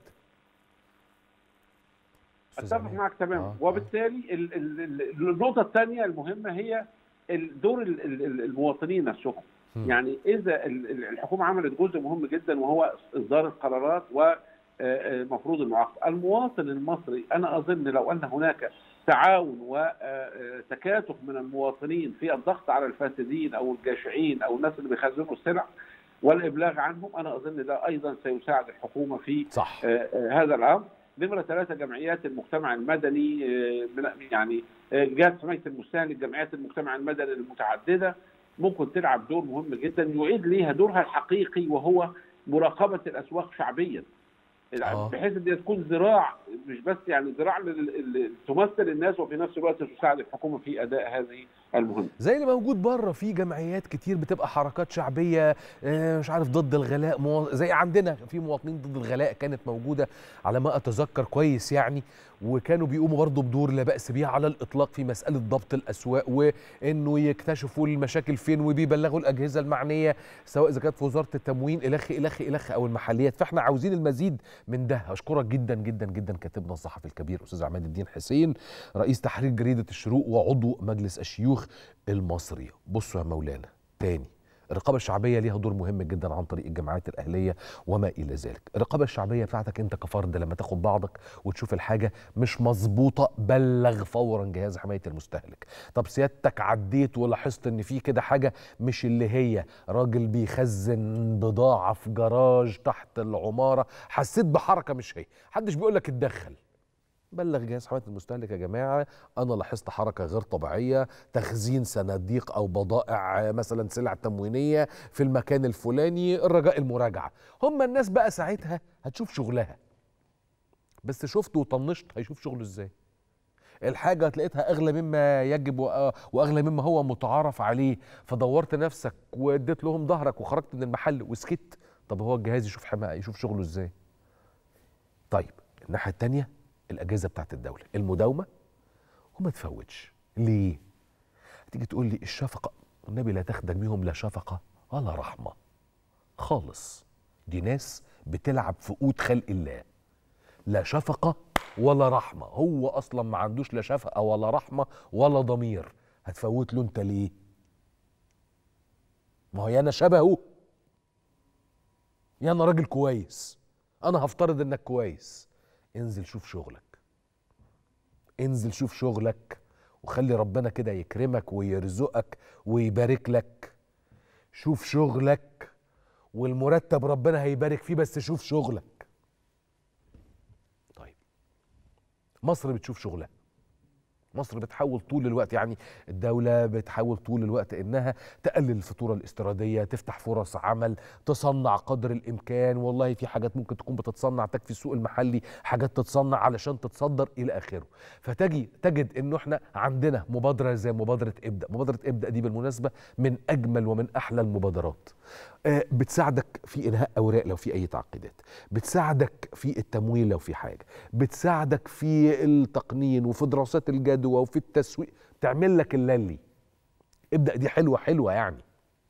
S1: أستاذ
S4: اتفق
S1: أمين.
S4: معك تماما
S1: آه.
S4: وبالتالي ال- ال- ال- النقطه الثانيه المهمه هي ال- دور ال- ال- المواطنين نفسهم
S1: مم.
S4: يعني اذا ال- ال- الحكومه عملت جزء مهم جدا وهو اصدار القرارات ومفروض المعاقبه المواطن المصري انا اظن لو ان هناك تعاون وتكاتف من المواطنين في الضغط على الفاسدين او الجاشعين او الناس اللي بيخزنوا السلع والابلاغ عنهم انا اظن ده ايضا سيساعد الحكومه في
S1: صح
S4: آه، آه، هذا الامر نمرة ثلاثة جمعيات المجتمع المدني آه، من- يعني آه، جهات حماية المستهلك جمعيات المجتمع المدني المتعددة ممكن تلعب دور مهم جدا يعيد ليها دورها الحقيقي وهو مراقبة الأسواق شعبيا
S1: آه.
S4: بحيث ان هي تكون ذراع مش بس يعني ذراع لل- لل- تمثل الناس وفي نفس الوقت تساعد الحكومه في اداء هذه المهمه.
S1: زي اللي موجود بره في جمعيات كتير بتبقى حركات شعبيه آه، مش عارف ضد الغلاء مو... زي عندنا في مواطنين ضد الغلاء كانت موجوده على ما اتذكر كويس يعني وكانوا بيقوموا برضه بدور لا باس بيه على الاطلاق في مساله ضبط الاسواق وانه يكتشفوا المشاكل فين وبيبلغوا الاجهزه المعنيه سواء اذا كانت في وزاره التموين الخ الخ الخ او المحليات فاحنا عاوزين المزيد من ده اشكرك جدا جدا جدا كاتبنا الصحفي الكبير استاذ عماد الدين حسين رئيس تحرير جريده الشروق وعضو مجلس الشيوخ المصري بصوا يا مولانا تاني الرقابة الشعبية ليها دور مهم جدا عن طريق الجمعيات الأهلية وما إلى ذلك الرقابة الشعبية بتاعتك أنت كفرد لما تاخد بعضك وتشوف الحاجة مش مظبوطة بلغ فورا جهاز حماية المستهلك طب سيادتك عديت ولاحظت ان في كده حاجة مش اللي هي راجل بيخزن بضاعة في جراج تحت العمارة حسيت بحركة مش هي محدش بيقول لك اتدخل بلغ جهاز حمايه المستهلك يا جماعه انا لاحظت حركه غير طبيعيه تخزين صناديق او بضائع مثلا سلع تموينيه في المكان الفلاني الرجاء المراجعه هم الناس بقى ساعتها هتشوف شغلها بس شفته وطنشت هيشوف شغله ازاي الحاجة لقيتها أغلى مما يجب وأ- وأغلى مما هو متعارف عليه فدورت نفسك واديت لهم ظهرك وخرجت من المحل وسكت طب هو الجهاز يشوف حماية يشوف شغله ازاي طيب الناحية التانية الأجهزة بتاعت الدولة المداومة وما تفوتش ليه؟ تيجي تقول لي الشفقة النبي لا تخدم بيهم لا شفقة ولا رحمة خالص دي ناس بتلعب في قوت خلق الله لا شفقة ولا رحمة هو أصلا ما عندوش لا شفقة ولا رحمة ولا ضمير هتفوت له أنت ليه؟ ما هو يا أنا شبهه يا أنا راجل كويس أنا هفترض إنك كويس انزل شوف شغلك انزل شوف شغلك وخلي ربنا كده يكرمك ويرزقك ويبارك لك شوف شغلك والمرتب ربنا هيبارك فيه بس شوف شغلك طيب مصر بتشوف شغلها مصر بتحاول طول الوقت يعني الدولة بتحاول طول الوقت إنها تقلل الفاتورة الاستيرادية تفتح فرص عمل تصنع قدر الإمكان والله في حاجات ممكن تكون بتتصنع تكفي السوق المحلي حاجات تتصنع علشان تتصدر إلى آخره فتجي تجد إنه إحنا عندنا مبادرة زي مبادرة ابدأ مبادرة ابدأ دي بالمناسبة من أجمل ومن أحلى المبادرات آه، بتساعدك في إنهاء أوراق لو في أي تعقيدات بتساعدك في التمويل لو في حاجة بتساعدك في التقنين وفي دراسات الجدوى وفي التسويق تعمل لك اللي ابدأ دي حلوة حلوة يعني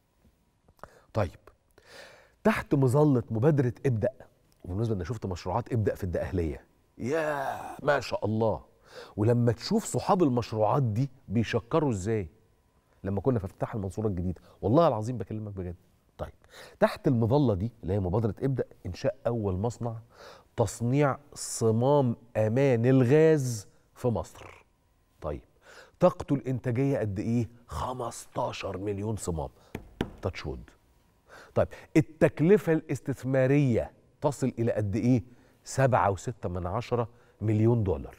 S1: طيب تحت مظلة مبادرة ابدأ وبالنسبة أنا شفت مشروعات ابدأ في الدقهلية يا ما شاء الله ولما تشوف صحاب المشروعات دي بيشكروا ازاي لما كنا في افتتاح المنصورة الجديدة والله العظيم بكلمك بجد طيب تحت المظلة دي اللي هي مبادرة ابدأ إنشاء أول مصنع تصنيع صمام أمان الغاز في مصر طيب طاقته الإنتاجية قد إيه؟ 15 مليون صمام تاتشود طيب التكلفة الاستثمارية تصل إلى قد إيه؟ سبعة وستة من عشرة مليون دولار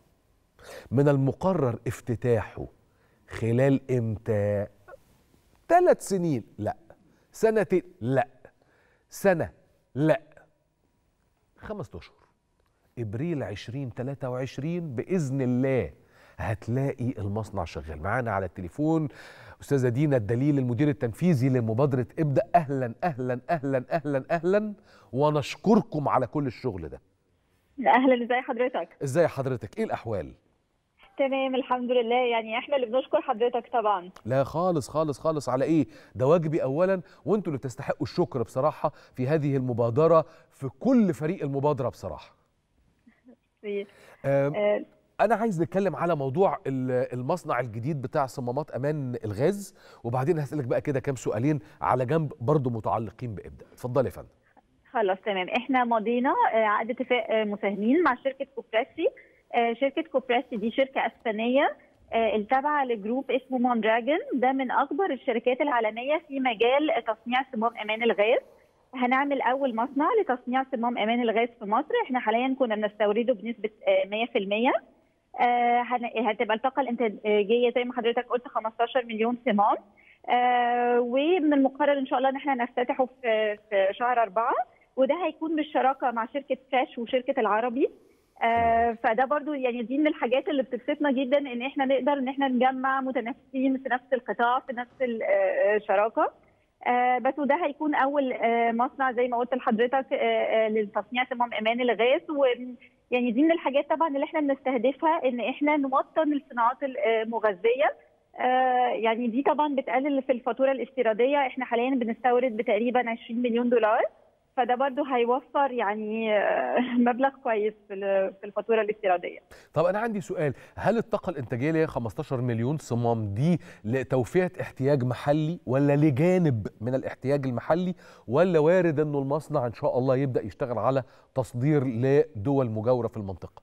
S1: من المقرر افتتاحه خلال امتى؟ ثلاث سنين لا سنتين لا سنة لا خمس أشهر إبريل 2023 بإذن الله هتلاقي المصنع شغال معانا على التليفون أستاذة دينا الدليل المدير التنفيذي لمبادرة ابدأ أهلا أهلا أهلا أهلا أهلا ونشكركم على كل الشغل ده
S5: اهلا ازي حضرتك
S1: ازاي حضرتك ايه الأحوال
S5: تمام الحمد لله يعني احنا اللي بنشكر حضرتك طبعا
S1: لا خالص خالص خالص على ايه ده واجبي اولا وانتوا اللي تستحقوا الشكر بصراحه في هذه المبادره في كل فريق المبادره بصراحه
S5: في-
S1: أم،
S5: آه،
S1: انا عايز نتكلم على موضوع ال- المصنع الجديد بتاع صمامات امان الغاز وبعدين هسالك بقى كده كام سؤالين على جنب برضو متعلقين بابدا اتفضلي يا فندم
S5: خلاص تمام احنا مضينا آه، عقد اتفاق آه، مساهمين مع شركه كوبراسي آه، شركه كوبراسي دي شركه اسبانيه آه، التابعه لجروب اسمه موندراجون ده من اكبر الشركات العالميه في مجال تصنيع صمام امان الغاز هنعمل اول مصنع لتصنيع صمام امان الغاز في مصر احنا حاليا كنا بنستورده بنسبه آه، 100% آه، هن- هتبقى الطاقه الانتاجيه زي ما حضرتك قلت 15 مليون صمام آه، ومن المقرر ان شاء الله ان احنا نفتتحه في في شهر أربعة وده هيكون بالشراكه مع شركه فريش وشركه العربي آه فده برضو يعني دي من الحاجات اللي بتبسطنا جدا ان احنا نقدر ان احنا نجمع متنافسين في نفس القطاع في نفس الشراكه آه بس وده هيكون اول آه مصنع زي ما قلت لحضرتك آه للتصنيع سموم امان الغاز ويعني دي من الحاجات طبعا اللي احنا بنستهدفها ان احنا نوطن الصناعات المغذيه يعني دي طبعا بتقلل في الفاتوره الاستيراديه احنا حاليا بنستورد بتقريبا 20 مليون دولار فده برضو هيوفر يعني مبلغ كويس في الفاتوره الاستيراديه.
S1: طب انا عندي سؤال، هل الطاقه الانتاجيه اللي هي 15 مليون صمام دي لتوفيه احتياج محلي ولا لجانب من الاحتياج المحلي ولا وارد انه المصنع ان شاء الله يبدا يشتغل على تصدير لدول مجاوره في المنطقه؟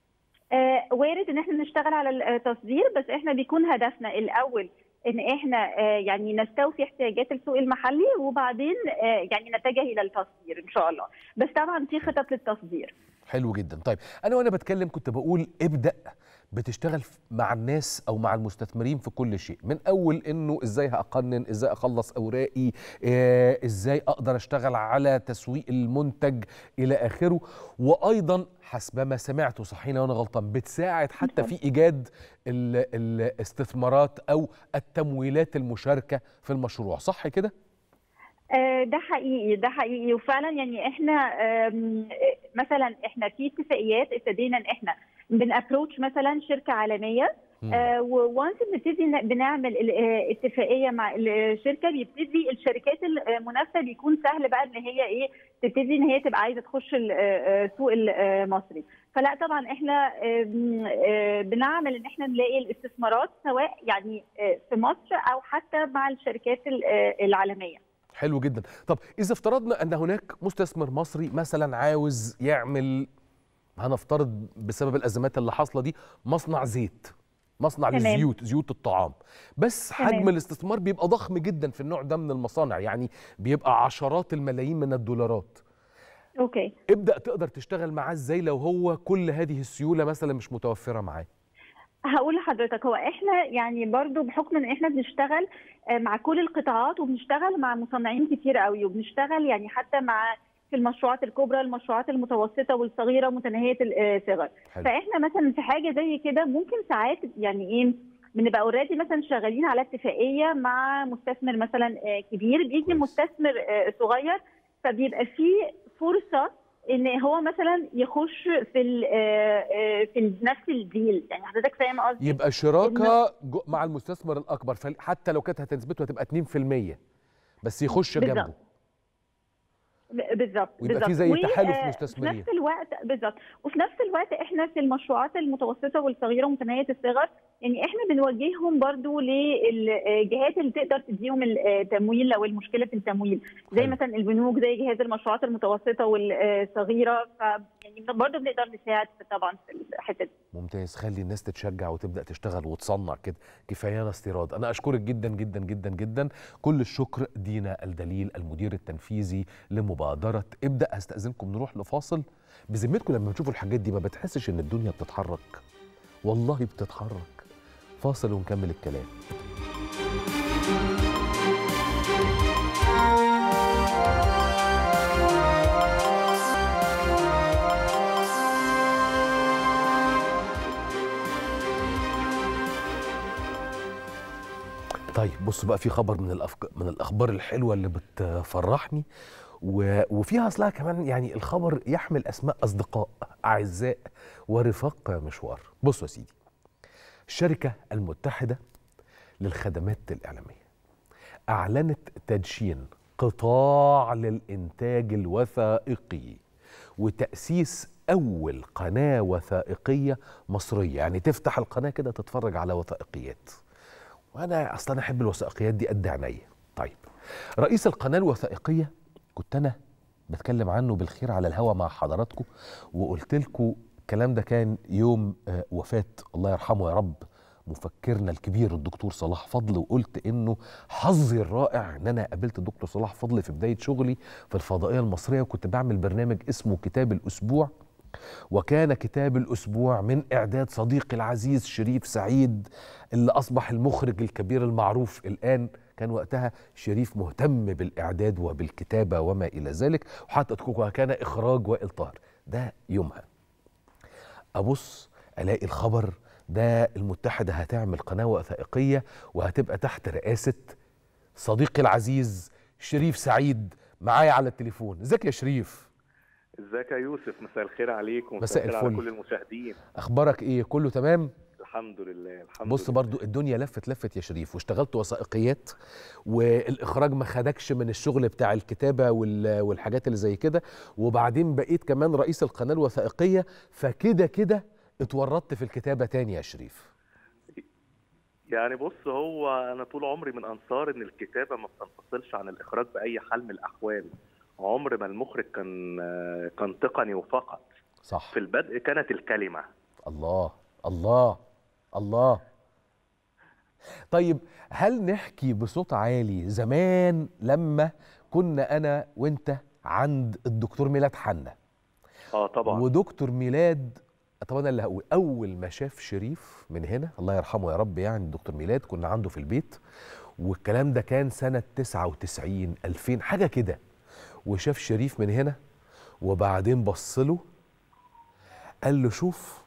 S5: آه وارد ان احنا نشتغل على التصدير بس احنا بيكون هدفنا الاول ان احنا يعني نستوفي احتياجات السوق المحلي وبعدين يعني نتجه الى التصدير ان شاء الله بس طبعا في خطط للتصدير
S1: حلو جدا طيب انا وانا بتكلم كنت بقول ابدا بتشتغل مع الناس او مع المستثمرين في كل شيء من اول انه ازاي هقنن ازاي اخلص اوراقي آه، ازاي اقدر اشتغل على تسويق المنتج الى اخره وايضا حسبما سمعت صحيح وانا غلطان بتساعد حتى في ايجاد ال- الاستثمارات او التمويلات المشاركه في المشروع صح كده
S5: آه، ده حقيقي ده حقيقي وفعلا يعني احنا آم، آه، مثلا احنا في اتفاقيات ابتدينا ان احنا بنابروتش مثلا شركه عالميه
S1: مم.
S5: وونس بنبتدي ن- بنعمل ال- آه، اتفاقيه مع الشركه بيبتدي الشركات المنافسه بيكون سهل بقى ان هي ايه تبتدي ان هي تبقى عايزه تخش ال- آه، آه، السوق المصري فلا طبعا احنا آم، آه، بنعمل ان احنا نلاقي الاستثمارات سواء يعني آه، في مصر او حتى مع الشركات ال- آه، العالميه
S1: حلو جدا طب اذا افترضنا ان هناك مستثمر مصري مثلا عاوز يعمل هنفترض بسبب الازمات اللي حاصله دي مصنع زيت مصنع
S5: تمام.
S1: للزيوت زيوت الطعام بس
S5: تمام.
S1: حجم الاستثمار بيبقى ضخم جدا في النوع ده من المصانع يعني بيبقى عشرات الملايين من الدولارات
S5: اوكي
S1: ابدا تقدر تشتغل معاه ازاي لو هو كل هذه السيوله مثلا مش متوفره معاه
S5: هقول لحضرتك هو احنا يعني برضو بحكم ان احنا بنشتغل آه، مع كل القطاعات وبنشتغل مع مصنعين كتير قوي وبنشتغل يعني حتى مع في المشروعات الكبرى المشروعات المتوسطه والصغيره متناهيه الصغر
S1: حلو.
S5: فاحنا مثلا في حاجه زي كده ممكن ساعات يعني ايه بنبقى اوريدي مثلا شغالين على اتفاقيه مع مستثمر مثلا آه، كبير بيجي
S1: كويس.
S5: مستثمر آه، صغير فبيبقى في فرصه ان هو مثلا يخش في ال- آه، آه، في نفس الديل يعني حضرتك فاهم قصدي
S1: يبقى شراكه جو- مع المستثمر الاكبر فحتى لو كانت هتثبته هتبقى 2% بس يخش
S5: بالظبط.
S1: جنبه
S5: ب- بالظبط
S1: ويبقى في
S5: بالظبط.
S1: زي
S5: و-
S1: تحالف
S5: آه،
S1: مستثمرين.
S5: في نفس الوقت بالظبط وفي نفس الوقت احنا في المشروعات المتوسطه والصغيره ومتناهيه الصغر يعني احنا بنوجههم برضو للجهات اللي تقدر تديهم التمويل لو المشكله في التمويل زي
S1: حلو.
S5: مثلا البنوك زي جهاز المشروعات المتوسطه والصغيره ف يعني برضو بنقدر نساعد في- طبعا في الحته دي
S1: ممتاز خلي الناس تتشجع وتبدا تشتغل وتصنع كده كفايانا استيراد انا اشكرك جدا جدا جدا جدا كل الشكر دينا الدليل المدير التنفيذي لمبادره ابدا هستاذنكم نروح لفاصل بذمتكم لما بتشوفوا الحاجات دي ما بتحسش ان الدنيا بتتحرك والله بتتحرك فاصل ونكمل الكلام طيب بص بقى في خبر من الأفك... من الاخبار الحلوه اللي بتفرحني و... وفيها اصلها كمان يعني الخبر يحمل اسماء اصدقاء اعزاء ورفاق مشوار بصوا يا سيدي الشركه المتحده للخدمات الاعلاميه اعلنت تدشين قطاع للانتاج الوثائقي وتاسيس اول قناه وثائقيه مصريه يعني تفتح القناه كده تتفرج على وثائقيات وانا اصلا احب الوثائقيات دي قد عينيا طيب رئيس القناه الوثائقيه كنت انا بتكلم عنه بالخير على الهوا مع حضراتكم وقلت لكم الكلام ده كان يوم آه، وفاه الله يرحمه يا رب مفكرنا الكبير الدكتور صلاح فضل وقلت انه حظي الرائع ان انا قابلت الدكتور صلاح فضل في بدايه شغلي في الفضائيه المصريه وكنت بعمل برنامج اسمه كتاب الاسبوع وكان كتاب الأسبوع من إعداد صديقي العزيز شريف سعيد اللي أصبح المخرج الكبير المعروف الآن كان وقتها شريف مهتم بالإعداد وبالكتابة وما إلى ذلك وحتى كان إخراج وائل طاهر ده يومها أبص ألاقي الخبر ده المتحدة هتعمل قناة وثائقية وهتبقى تحت رئاسة صديقي العزيز شريف سعيد معايا على التليفون ازيك يا شريف
S6: ازيك يا يوسف مساء الخير عليك
S1: مساء
S6: ومساء الخير على
S1: الفل.
S6: كل المشاهدين
S1: اخبارك ايه كله تمام
S6: الحمد لله الحمد
S1: بص
S6: لله
S1: برضو الدنيا لفت لفت يا شريف واشتغلت وثائقيات والاخراج ما خدكش من الشغل بتاع الكتابه وال- والحاجات اللي زي كده وبعدين بقيت كمان رئيس القناه الوثائقيه فكده كده اتورطت في الكتابه تاني يا شريف
S6: يعني بص هو انا طول عمري من انصار ان الكتابه ما بتنفصلش عن الاخراج باي حال من الاحوال عمر ما المخرج كان كان تقني وفقط
S1: صح
S6: في البدء كانت الكلمه
S1: الله الله الله طيب هل نحكي بصوت عالي زمان لما كنا انا وانت عند الدكتور ميلاد حنا
S6: اه طبعا
S1: ودكتور ميلاد طب انا اللي هقول اول ما شاف شريف من هنا الله يرحمه يا رب يعني الدكتور ميلاد كنا عنده في البيت والكلام ده كان سنه 99 2000 حاجه كده وشاف شريف من هنا وبعدين بص له قال له شوف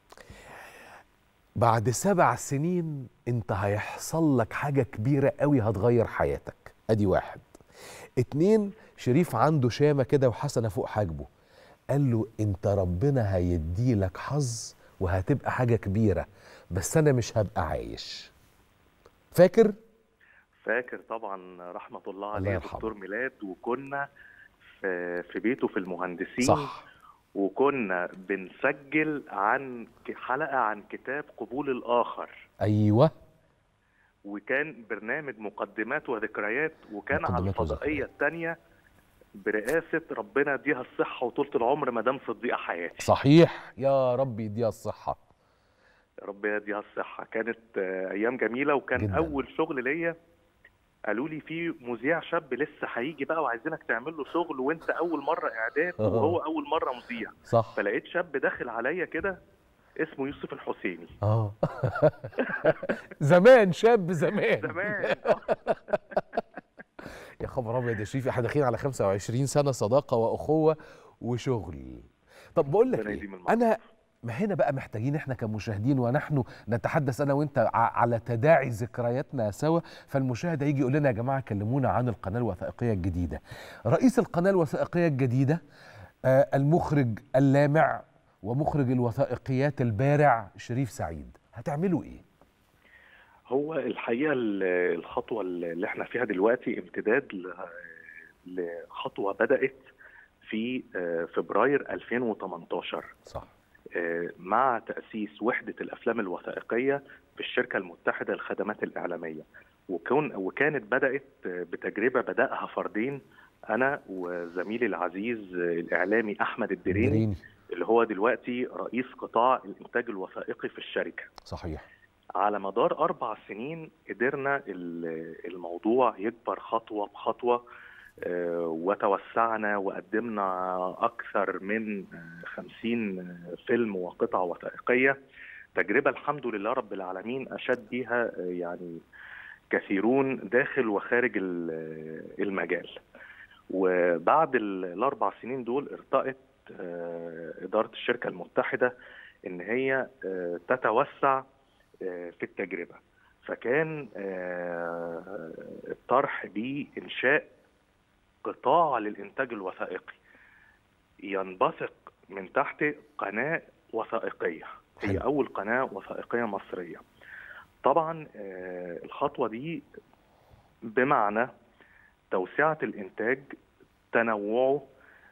S1: بعد سبع سنين انت هيحصل لك حاجه كبيره قوي هتغير حياتك ادي واحد اتنين شريف عنده شامه كده وحسنه فوق حاجبه قال له انت ربنا هيدي لك حظ وهتبقى حاجه كبيره بس انا مش هبقى عايش فاكر
S6: فاكر طبعا رحمه الله
S1: الله
S6: عليه
S1: يرحمه.
S6: دكتور ميلاد وكنا في في بيته في المهندسين
S1: صح
S6: وكنا بنسجل عن ك- حلقه عن كتاب قبول الاخر
S1: ايوه
S6: وكان برنامج مقدمات وذكريات وكان على
S1: مقدمات
S6: الفضائيه
S1: وذكريات.
S6: الثانيه برئاسه ربنا يديها الصحه وطولة العمر مدام صديقه حياتي
S1: صحيح يا رب يديها الصحه
S6: ربنا يديها الصحه كانت آه، ايام جميله وكان
S1: جداً.
S6: جدا. اول شغل ليا قالوا لي في مذيع شاب لسه هيجي بقى وعايزينك تعمل له شغل وانت اول مره اعداد
S1: آه.
S6: وهو اول مره مذيع
S1: صح
S6: فلقيت شاب داخل عليا كده اسمه يوسف الحسيني
S1: اه زمان شاب زمان
S6: زمان
S1: يا خبر ابيض يا شريف احنا داخلين على 25 سنه صداقه واخوه وشغل طب بقول لك
S6: ربنا
S1: ايه
S6: يديم المعروف.
S1: انا ما هنا بقى محتاجين احنا كمشاهدين ونحن نتحدث انا وانت ع- على تداعي ذكرياتنا سوا فالمشاهد هيجي يقول لنا يا جماعه كلمونا عن القناه الوثائقيه الجديده رئيس القناه الوثائقيه الجديده آه المخرج اللامع ومخرج الوثائقيات البارع شريف سعيد هتعملوا ايه
S6: هو الحقيقه ال- الخطوه اللي احنا فيها دلوقتي امتداد ل- لخطوه بدات في آه، فبراير 2018
S1: صح
S6: آه، مع تاسيس وحده الافلام الوثائقيه في الشركه المتحده للخدمات الاعلاميه وكون وكانت بدات آه، بتجربه بداها فردين انا وزميلي العزيز آه، الاعلامي احمد الدريني
S1: دريني
S6: اللي هو دلوقتي رئيس قطاع الانتاج الوثائقي في الشركه
S1: صحيح
S6: على مدار أربع سنين قدرنا ال- الموضوع يكبر خطوة بخطوة آه، وتوسعنا وقدمنا أكثر من آه، خمسين فيلم وقطع وثائقية تجربة الحمد لله رب العالمين أشاد بها آه، يعني كثيرون داخل وخارج ال- المجال وبعد ال- الأربع سنين دول ارتأت آه، إدارة الشركة المتحدة إن هي آه، تتوسع آه، في التجربة فكان آه، الطرح بإنشاء قطاع للإنتاج الوثائقي ينبثق من تحت قناة وثائقية هي
S1: حلو.
S6: أول قناة وثائقية مصرية طبعا آه، الخطوة دي بمعنى توسعة الإنتاج تنوعه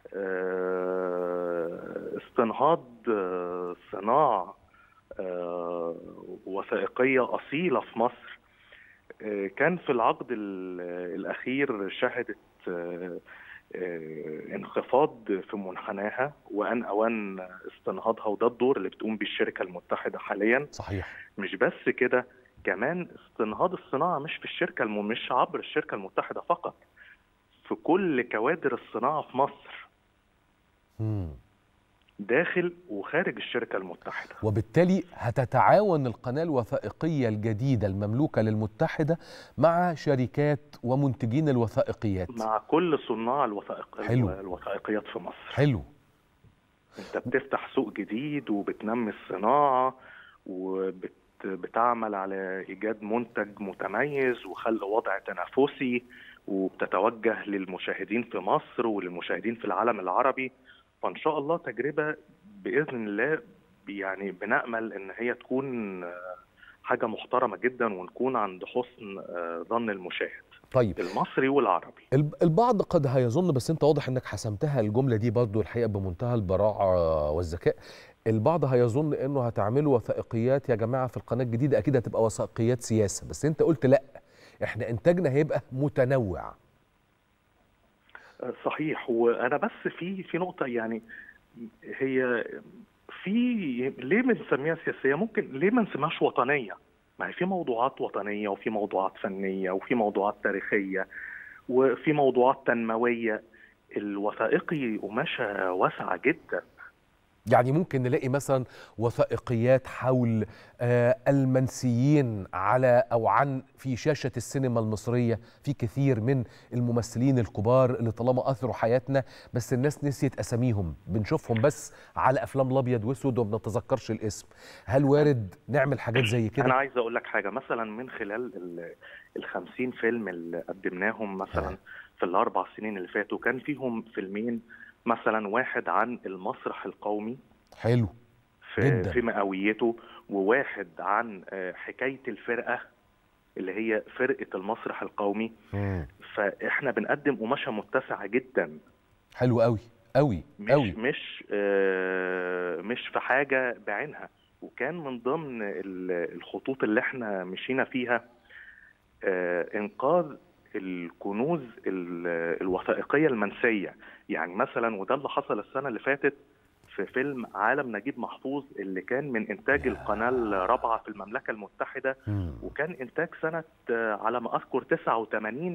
S6: آه، استنهاض آه، صناعة آه، وثائقية أصيلة في مصر آه، كان في العقد ال- الأخير شهدت آه، آه، انخفاض في منحناها وأن أوان استنهاضها وده الدور اللي بتقوم بيه الشركة المتحدة حاليا
S1: صحيح
S6: مش بس كده كمان استنهاض الصناعة مش في الشركة الم... مش عبر الشركة المتحدة فقط في كل كوادر الصناعة في مصر
S1: مم.
S6: داخل وخارج الشركه المتحده
S1: وبالتالي هتتعاون القناة الوثائقية الجديدة المملوكة للمتحدة مع شركات ومنتجين الوثائقيات
S6: مع كل صناع الوثائق
S1: حلو.
S6: الوثائقيات في مصر
S1: حلو
S6: انت بتفتح سوق جديد وبتنمي الصناعه وبتعمل على ايجاد منتج متميز وخلق وضع تنافسي وبتتوجه للمشاهدين في مصر وللمشاهدين في العالم العربي فان شاء الله تجربه باذن الله يعني بنامل ان هي تكون آه، حاجه محترمه جدا ونكون عند حسن آه، ظن المشاهد
S1: طيب
S6: المصري والعربي
S1: الب- البعض قد هيظن بس انت واضح انك حسمتها الجملة دي برضو الحقيقة بمنتهى البراعة والذكاء البعض هيظن انه هتعملوا وثائقيات يا جماعة في القناة الجديدة اكيد هتبقى وثائقيات سياسة بس انت قلت لا احنا انتاجنا هيبقى متنوع
S6: صحيح وانا بس في في نقطه يعني هي في ليه بنسميها سياسيه ممكن ليه ما نسميهاش وطنيه ما هي في موضوعات وطنيه وفي موضوعات فنيه وفي موضوعات تاريخيه وفي موضوعات تنمويه الوثائقي قماشه واسعه جدا
S1: يعني ممكن نلاقي مثلا وثائقيات حول آه، المنسيين على او عن في شاشه السينما المصريه في كثير من الممثلين الكبار اللي طالما اثروا حياتنا بس الناس نسيت اساميهم بنشوفهم بس على افلام الابيض واسود وما بنتذكرش الاسم هل وارد نعمل حاجات زي
S6: انا
S1: كده
S6: عايز اقول لك حاجه مثلا من خلال ال- ال 50 فيلم اللي قدمناهم مثلا في الاربع سنين اللي فاتوا كان فيهم فيلمين مثلا واحد عن المسرح القومي
S1: حلو
S6: في
S1: جداً.
S6: في مئويته وواحد عن آه، حكايه الفرقه اللي هي فرقه المسرح القومي
S1: مم.
S6: فاحنا بنقدم قماشه متسعه جدا
S1: حلو قوي قوي
S6: مش
S1: قوي
S6: مش آه، مش في حاجه بعينها وكان من ضمن ال- الخطوط اللي احنا مشينا فيها آه، انقاذ الكنوز ال- الوثائقيه المنسيه يعني مثلا وده اللي حصل السنه اللي فاتت في فيلم عالم نجيب محفوظ اللي كان من انتاج القناه الرابعه في المملكه المتحده
S1: مم.
S6: وكان انتاج سنه آه، على ما اذكر 89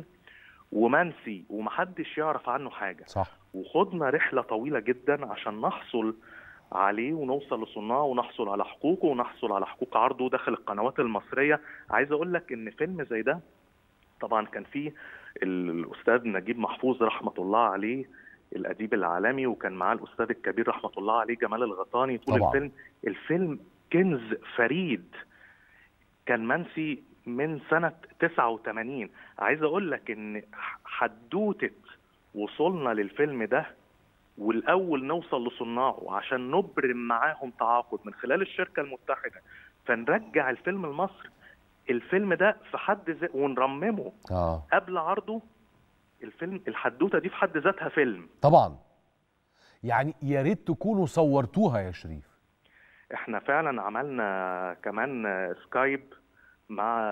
S6: ومنسي ومحدش يعرف عنه حاجه
S1: صح
S6: وخدنا رحله طويله جدا عشان نحصل عليه ونوصل لصناعه ونحصل على حقوقه ونحصل على حقوق عرضه داخل القنوات المصريه عايز اقول لك ان فيلم زي ده طبعا كان فيه الاستاذ نجيب محفوظ رحمه الله عليه الاديب العالمي وكان معاه الاستاذ الكبير رحمه الله عليه جمال الغطاني طول
S1: طبعاً.
S6: الفيلم الفيلم كنز فريد كان منسي من سنه 89 عايز اقول لك ان حدوته وصلنا للفيلم ده والاول نوصل لصناعه عشان نبرم معاهم تعاقد من خلال الشركه المتحده فنرجع الفيلم لمصر الفيلم ده في حد ذات ونرممه
S1: اه
S6: قبل عرضه الفيلم الحدوته دي في حد ذاتها فيلم
S1: طبعا يعني يا ريت تكونوا صورتوها يا شريف
S6: احنا فعلا عملنا كمان سكايب مع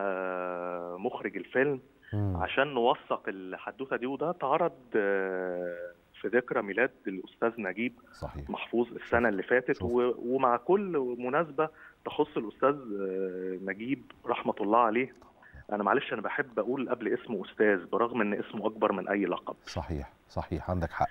S6: مخرج الفيلم
S1: مم.
S6: عشان نوثق الحدوته دي وده اتعرض آه، في ذكرى ميلاد الاستاذ نجيب
S1: صحيح
S6: محفوظ السنه اللي فاتت
S1: شوف.
S6: و- ومع كل مناسبه تخص الاستاذ آه، نجيب رحمه الله عليه انا معلش انا بحب اقول قبل اسمه استاذ برغم ان اسمه اكبر من اي لقب
S1: صحيح صحيح عندك حق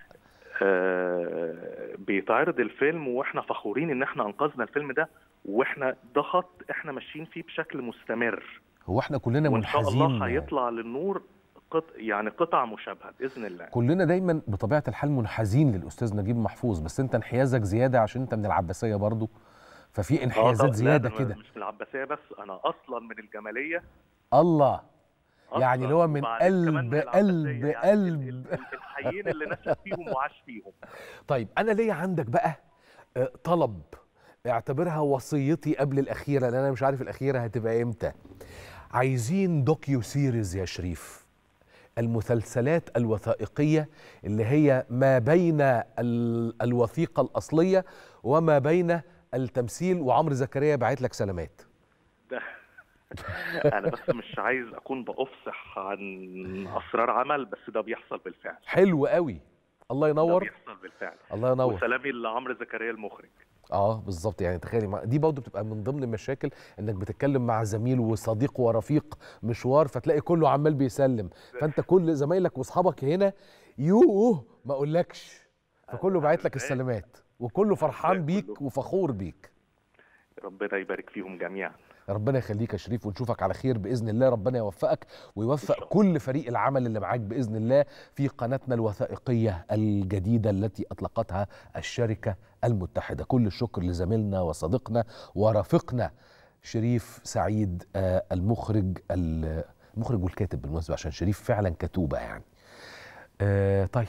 S6: آه، بيتعرض الفيلم واحنا فخورين ان احنا انقذنا الفيلم ده واحنا ده خط احنا ماشيين فيه بشكل مستمر
S1: هو احنا كلنا
S6: وان شاء
S1: منحازين
S6: الله هيطلع للنور قط يعني قطع مشابهه باذن الله
S1: كلنا دايما بطبيعه الحال منحازين للاستاذ نجيب محفوظ بس انت انحيازك زياده عشان انت من العباسيه برضو ففي
S6: آه
S1: انحيازات
S6: طب-
S1: زياده
S6: لا،
S1: كده
S6: مش من العباسيه بس انا اصلا من الجماليه
S1: الله
S6: أصلاً.
S1: يعني اللي هو من
S6: وبعدين كمان
S1: قلب
S6: من العباسية،
S1: قلب
S6: يعني
S1: قلب
S6: ال- ال- الحيين اللي نشأ فيهم وعاش فيهم
S1: طيب انا ليا عندك بقى آه، طلب اعتبرها وصيتي قبل الاخيره لان انا مش عارف الاخيره هتبقى امتى عايزين دوكيو سيريز يا شريف المسلسلات الوثائقيه اللي هي ما بين ال- الوثيقه الاصليه وما بين التمثيل وعمرو زكريا بعت لك سلامات
S6: ده انا بس مش عايز اكون بافصح عن اسرار عمل بس ده بيحصل بالفعل
S1: حلو قوي الله
S6: ده
S1: ينور
S6: بيحصل بالفعل
S1: الله ينور
S6: وسلامي لعمرو زكريا المخرج
S1: اه بالظبط يعني تخيلي مع- دي برضه بتبقى من ضمن المشاكل انك بتتكلم مع زميل وصديق ورفيق مشوار فتلاقي كله عمال بيسلم فانت كل زمايلك واصحابك هنا يوه ما اقولكش فكله باعت لك السلامات وكله فرحان
S6: كله.
S1: بيك وفخور بيك
S6: ربنا يبارك فيهم جميعا
S1: ربنا يخليك يا شريف ونشوفك على خير باذن الله ربنا يوفقك ويوفق كل فريق العمل اللي معاك باذن الله في قناتنا الوثائقيه الجديده التي اطلقتها الشركه المتحده كل الشكر لزميلنا وصديقنا ورفيقنا شريف سعيد آه، المخرج المخرج والكاتب بالمناسبه عشان شريف فعلا كتوبه يعني آه، طيب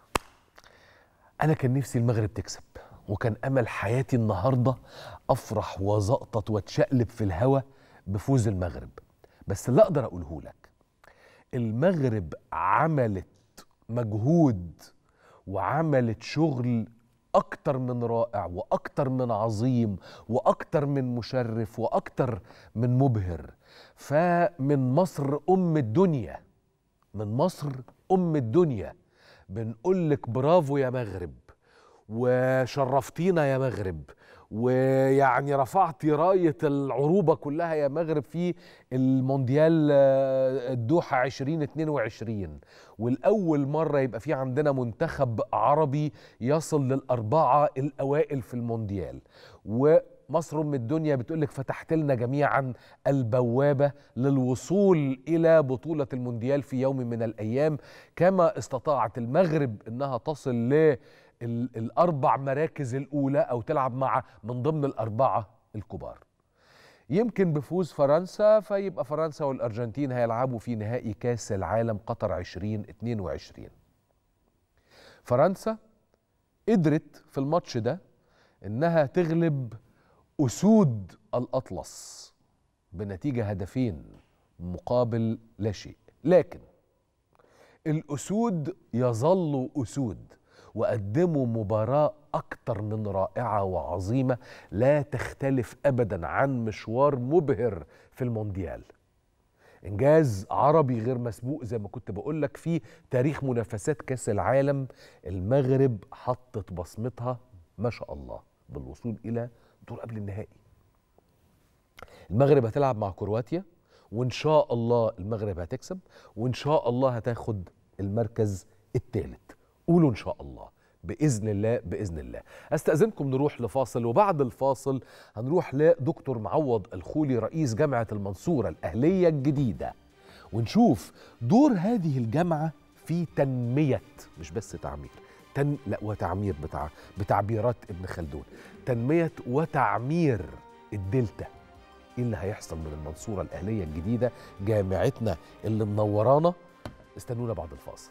S1: انا كان نفسي المغرب تكسب وكان امل حياتي النهارده افرح وزقطط واتشقلب في الهوا بفوز المغرب بس اللي اقدر اقوله لك المغرب عملت مجهود وعملت شغل اكتر من رائع واكتر من عظيم واكتر من مشرف واكتر من مبهر فمن مصر ام الدنيا من مصر ام الدنيا بنقول لك برافو يا مغرب وشرفتينا يا مغرب ويعني رفعتي راية العروبة كلها يا مغرب في المونديال آه، الدوحة 2022 والأول مرة يبقى في عندنا منتخب عربي يصل للأربعة الأوائل في المونديال ومصر أم الدنيا بتقولك فتحت لنا جميعا البوابة للوصول إلى بطولة المونديال في يوم من الأيام كما استطاعت المغرب أنها تصل ل ال- الاربع مراكز الاولى او تلعب مع من ضمن الاربعه الكبار يمكن بفوز فرنسا فيبقى فرنسا والارجنتين هيلعبوا في نهائي كاس العالم قطر 2022 فرنسا قدرت في الماتش ده انها تغلب اسود الاطلس بنتيجه هدفين مقابل لا شيء لكن الاسود يظلوا اسود وقدموا مباراة أكتر من رائعة وعظيمة لا تختلف أبدا عن مشوار مبهر في المونديال إنجاز عربي غير مسبوق زي ما كنت بقولك في تاريخ منافسات كأس العالم المغرب حطت بصمتها ما شاء الله بالوصول إلى دور قبل النهائي المغرب هتلعب مع كرواتيا وإن شاء الله المغرب هتكسب وإن شاء الله هتاخد المركز الثالث قولوا ان شاء الله باذن الله باذن الله استاذنكم نروح لفاصل وبعد الفاصل هنروح لدكتور معوض الخولي رئيس جامعه المنصوره الاهليه الجديده ونشوف دور هذه الجامعه في تنميه مش بس تعمير تن لا وتعمير بتاع بتعبيرات ابن خلدون تنميه وتعمير الدلتا ايه اللي هيحصل من المنصوره الاهليه الجديده جامعتنا اللي منورانا استنونا بعد الفاصل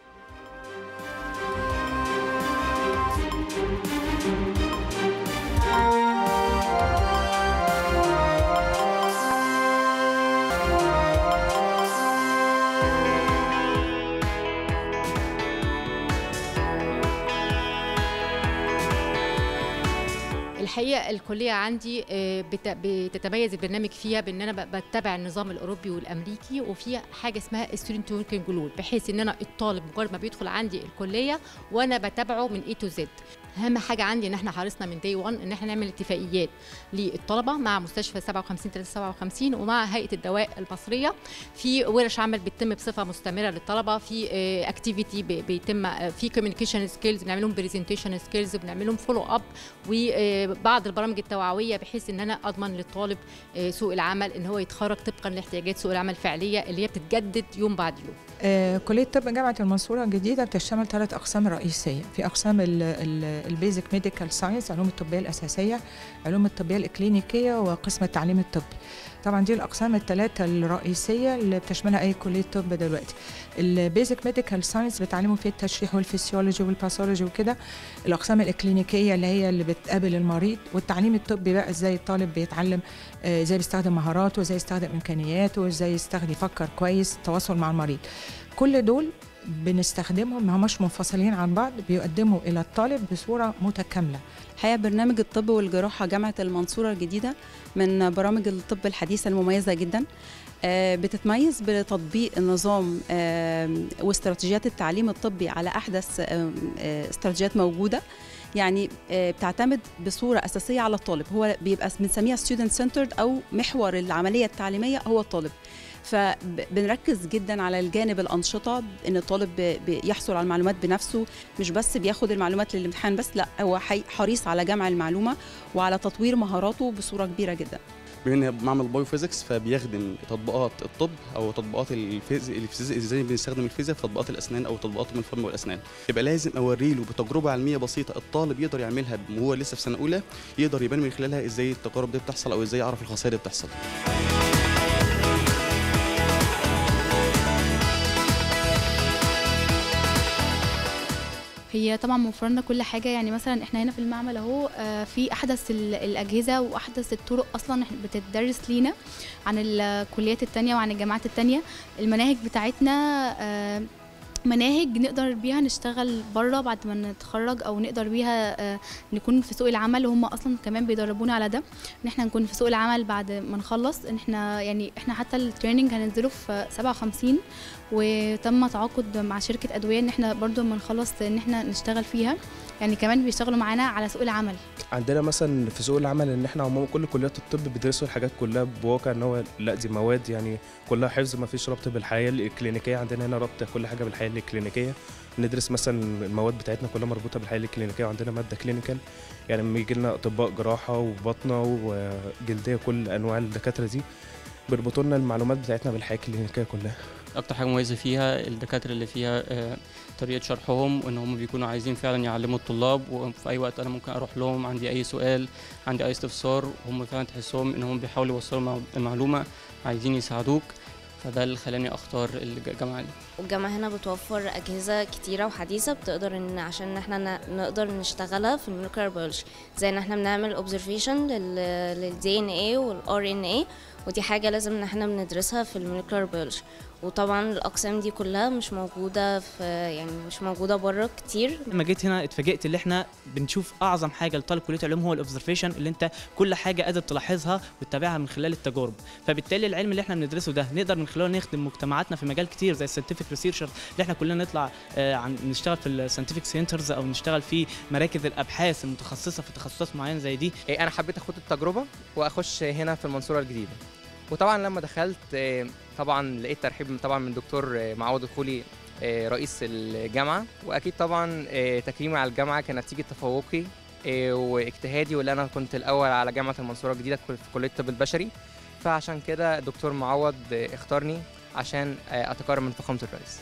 S7: الحقيقه الكليه عندي آه، بت- بتتميز البرنامج فيها بان انا ب- بتبع النظام الاوروبي والامريكي وفيها حاجه اسمها ستودنت وركينج جلود بحيث ان انا الطالب مجرد ما بيدخل عندي الكليه وانا بتابعه من اي تو زد اهم حاجه عندي ان احنا حرصنا من دي 1 ان احنا نعمل اتفاقيات للطلبه مع مستشفى 57 357 ومع هيئه الدواء المصريه في ورش عمل بتتم بصفه مستمره للطلبه في اكتيفيتي بيتم آه، في كوميونيكيشن سكيلز بنعمل لهم برزنتيشن سكيلز بنعمل لهم فولو اب وبعض البرامج التوعويه بحيث ان انا اضمن للطالب آه، سوق العمل ان هو يتخرج طبقا لاحتياجات سوق العمل الفعليه اللي هي بتتجدد يوم بعد يوم
S8: آه، كلية طب جامعة المنصورة الجديدة بتشتمل ثلاث أقسام رئيسية في أقسام البيزك ميديكال ساينس علوم الطبية الأساسية علوم الطبية الإكلينيكية وقسم التعليم الطبي طبعا دي الأقسام الثلاثة الرئيسية اللي بتشملها أي كلية طب دلوقتي البيزك ميديكال ساينس بتعلموا فيه التشريح والفسيولوجي والباثولوجي وكده الأقسام الإكلينيكية اللي هي اللي بتقابل المريض والتعليم الطبي بقى إزاي الطالب بيتعلم آه، ازاي بيستخدم مهاراته وازاي يستخدم امكانياته وازاي يستخدم يفكر كويس التواصل مع المريض كل دول بنستخدمهم ما هماش منفصلين عن بعض بيقدموا الى الطالب بصوره متكامله
S9: الحقيقه برنامج الطب والجراحه جامعه المنصوره الجديده من برامج الطب الحديثه المميزه جدا آه، بتتميز بتطبيق النظام آه، واستراتيجيات التعليم الطبي على احدث آه، آه، استراتيجيات موجوده يعني آه، بتعتمد بصوره اساسيه على الطالب هو بيبقى بنسميها ستودنت سنترد او محور العمليه التعليميه هو الطالب فبنركز جدا على الجانب الانشطه ان الطالب ب- بيحصل على المعلومات بنفسه مش بس بياخد المعلومات للامتحان بس لا هو حي- حريص على جمع المعلومه وعلى تطوير مهاراته بصوره كبيره جدا
S10: بما اني بعمل بايو فيزيكس فبيخدم تطبيقات الطب او تطبيقات الفيزياء الفيزياء ازاي بنستخدم الفيزياء في تطبيقات الاسنان او تطبيقات من الفم والاسنان يبقى لازم اوري له بتجربه علميه بسيطه الطالب يقدر يعملها وهو لسه في سنه اولى يقدر يبان من خلالها ازاي التجارب دي بتحصل او ازاي يعرف الخسائر دي بتحصل
S11: هي طبعا موفر لنا كل حاجه يعني مثلا احنا هنا في المعمل اهو آه، في احدث ال- الاجهزه واحدث الطرق اصلا إحنا بتدرس لينا عن الكليات التانية وعن الجامعات التانية المناهج بتاعتنا آه، مناهج نقدر بيها نشتغل بره بعد ما نتخرج او نقدر بيها آه، نكون في سوق العمل وهم اصلا كمان بيدربونا على ده ان احنا نكون في سوق العمل بعد ما نخلص ان احنا يعني احنا حتى التريننج هننزله في 57 وتم تعاقد مع شركه ادويه ان احنا برضو لما نخلص ان احنا نشتغل فيها يعني كمان بيشتغلوا معانا على سوق العمل
S12: عندنا مثلا في سوق العمل ان احنا عموما كل كليات الطب بيدرسوا الحاجات كلها بواقع ان هو لا دي مواد يعني كلها حفظ ما فيش ربط بالحياه الكلينيكيه عندنا هنا ربط كل حاجه بالحياه الكلينيكيه ندرس مثلا المواد بتاعتنا كلها مربوطه بالحياه الكلينيكيه وعندنا ماده كلينيكال يعني لما يجي لنا اطباء جراحه وبطنه وجلديه كل انواع الدكاتره دي بيربطوا لنا المعلومات بتاعتنا بالحياه الكلينيكيه كلها
S13: اكتر حاجه مميزه فيها الدكاتره اللي فيها آه، طريقه شرحهم وان هم بيكونوا عايزين فعلا يعلموا الطلاب وفي اي وقت انا ممكن اروح لهم عندي اي سؤال عندي اي استفسار هم فعلا تحسهم ان هم بيحاولوا يوصلوا المع- المعلومه عايزين يساعدوك فده اللي خلاني اختار الجامعه دي
S14: والجامعة هنا بتوفر أجهزة كتيرة وحديثة بتقدر إن عشان احنا ن- نقدر نشتغلها في المولكيولر بيولوجي زي إن احنا بنعمل اوبزرفيشن لل DNA وال RNA ودي حاجة لازم إن احنا بندرسها في المولكيولر بيولوجي وطبعا الأقسام دي كلها مش موجودة في يعني مش موجودة بره كتير
S15: لما جيت هنا اتفاجئت ان احنا بنشوف اعظم حاجه لطالب كليه العلوم هو الاوبزرفيشن اللي انت كل حاجه قادر تلاحظها وتتابعها من خلال التجارب فبالتالي العلم اللي احنا بندرسه ده نقدر من خلاله نخدم مجتمعاتنا في مجال كتير زي الساينتفك ريسيرشر اللي احنا كلنا نطلع آه، عن نشتغل في الساينتفك سنترز او نشتغل في مراكز الابحاث المتخصصه في تخصصات معينه زي دي
S16: انا حبيت اخد التجربه واخش هنا في المنصوره الجديده وطبعا لما دخلت آه، طبعا لقيت ترحيب طبعا من دكتور آه، معوض الخولي آه، رئيس الجامعه واكيد طبعا آه، تكريمي على الجامعه كان نتيجه تفوقي آه، واجتهادي واللي انا كنت الاول على جامعه المنصوره الجديده في كليه الطب البشري فعشان كده دكتور معوض آه، اختارني عشان آه، اتكرم من فخامه الرئيس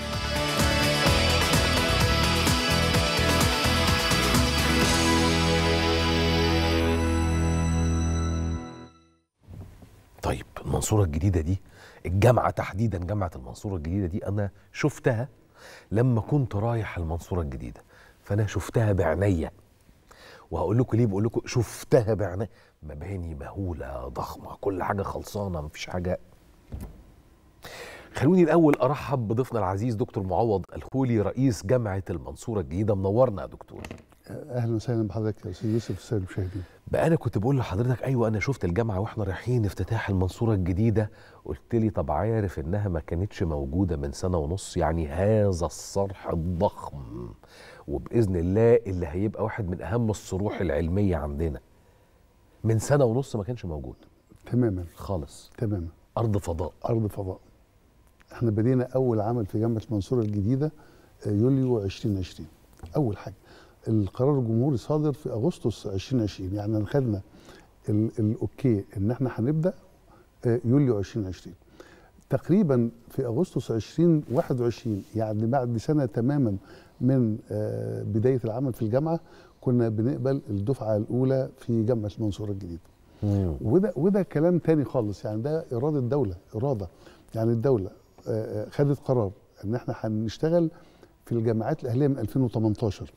S1: طيب المنصورة الجديدة دي الجامعة تحديدا جامعة المنصورة الجديدة دي أنا شفتها لما كنت رايح المنصورة الجديدة فأنا شفتها بعينيا وهقول لكم ليه بقول لكم شفتها بعينيا مباني مهولة ضخمة كل حاجة خلصانة مفيش حاجة خلوني الأول أرحب بضيفنا العزيز دكتور معوض الخولي رئيس جامعة المنصورة الجديدة منورنا يا دكتور
S17: اهلا وسهلا بحضرتك يا استاذ يوسف السيد المشاهدين
S1: بقى انا كنت بقول لحضرتك ايوه انا شفت الجامعه واحنا رايحين افتتاح المنصوره الجديده قلت لي طب عارف انها ما كانتش موجوده من سنه ونص يعني هذا الصرح الضخم وباذن الله اللي هيبقى واحد من اهم الصروح العلميه عندنا من سنه ونص ما كانش موجود
S17: تماما
S1: خالص
S17: تماما
S1: ارض فضاء
S17: ارض فضاء احنا بدينا اول عمل في جامعه المنصوره الجديده آه، يوليو 2020 اول حاجه القرار الجمهوري صادر في اغسطس 2020 يعني خدنا ال- الاوكي ان احنا هنبدا آه، يوليو 2020 تقريبا في اغسطس 2021 يعني بعد سنه تماما من آه، بدايه العمل في الجامعه كنا بنقبل الدفعه الاولى في جامعه المنصوره الجديده وده وده كلام تاني خالص يعني ده اراده دوله اراده يعني الدوله آه، آه، خدت قرار ان احنا هنشتغل في الجامعات الاهليه من 2018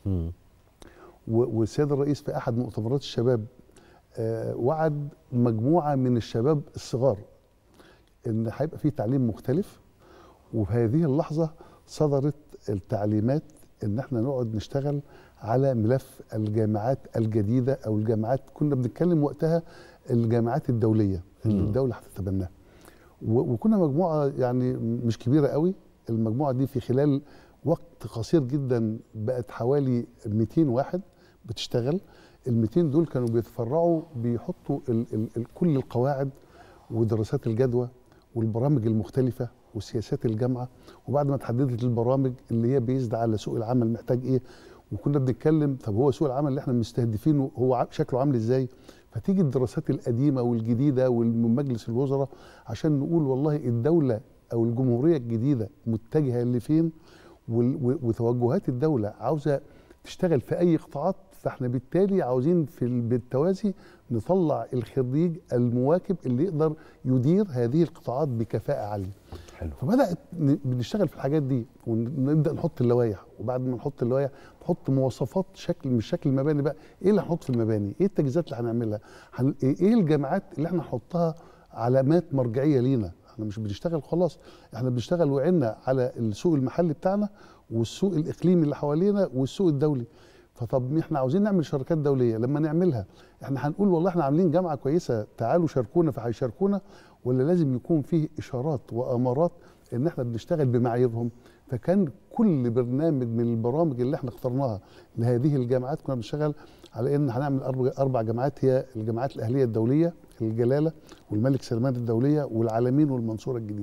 S17: و- والسيد الرئيس في احد مؤتمرات الشباب آه، وعد مجموعه من الشباب الصغار ان هيبقى في تعليم مختلف وفي هذه اللحظه صدرت التعليمات ان احنا نقعد نشتغل على ملف الجامعات الجديده او الجامعات كنا بنتكلم وقتها الجامعات الدوليه اللي الدوله هتتبناها و- وكنا مجموعه يعني مش كبيره قوي المجموعه دي في خلال وقت قصير جدا بقت حوالي 200 واحد بتشتغل ال 200 دول كانوا بيتفرعوا بيحطوا ال ال ال كل القواعد ودراسات الجدوى والبرامج المختلفه وسياسات الجامعه وبعد ما اتحددت البرامج اللي هي بيزد على سوق العمل محتاج ايه وكنا بنتكلم طب هو سوق العمل اللي احنا مستهدفينه هو ع- شكله عامل ازاي فتيجي الدراسات القديمه والجديده ومن مجلس الوزراء عشان نقول والله الدوله او الجمهوريه الجديده متجهه لفين وال- و- وتوجهات الدوله عاوزه تشتغل في اي قطاعات فاحنا بالتالي عاوزين في ال- بالتوازي نطلع الخريج المواكب اللي يقدر يدير هذه القطاعات بكفاءه عاليه
S1: حلو
S17: فبدات ن- بنشتغل في الحاجات دي ونبدا نحط اللوائح وبعد ما نحط اللوائح نحط مواصفات شكل مش شكل المباني بقى ايه اللي هنحط في المباني ايه التجهيزات اللي هنعملها هن... ايه الجامعات اللي احنا نحطها علامات مرجعيه لينا احنا مش بنشتغل خلاص احنا بنشتغل وعنا على السوق المحلي بتاعنا والسوق الاقليمي اللي حوالينا والسوق الدولي فطب احنا عاوزين نعمل شركات دوليه لما نعملها احنا هنقول والله احنا عاملين جامعه كويسه تعالوا شاركونا فهيشاركونا ولا لازم يكون فيه اشارات وامارات ان احنا بنشتغل بمعاييرهم فكان كل برنامج من البرامج اللي احنا اخترناها لهذه الجامعات كنا بنشتغل على ان هنعمل اربع اربع جامعات هي الجامعات الاهليه الدوليه الجلاله والملك سلمان الدوليه والعالمين والمنصوره الجديده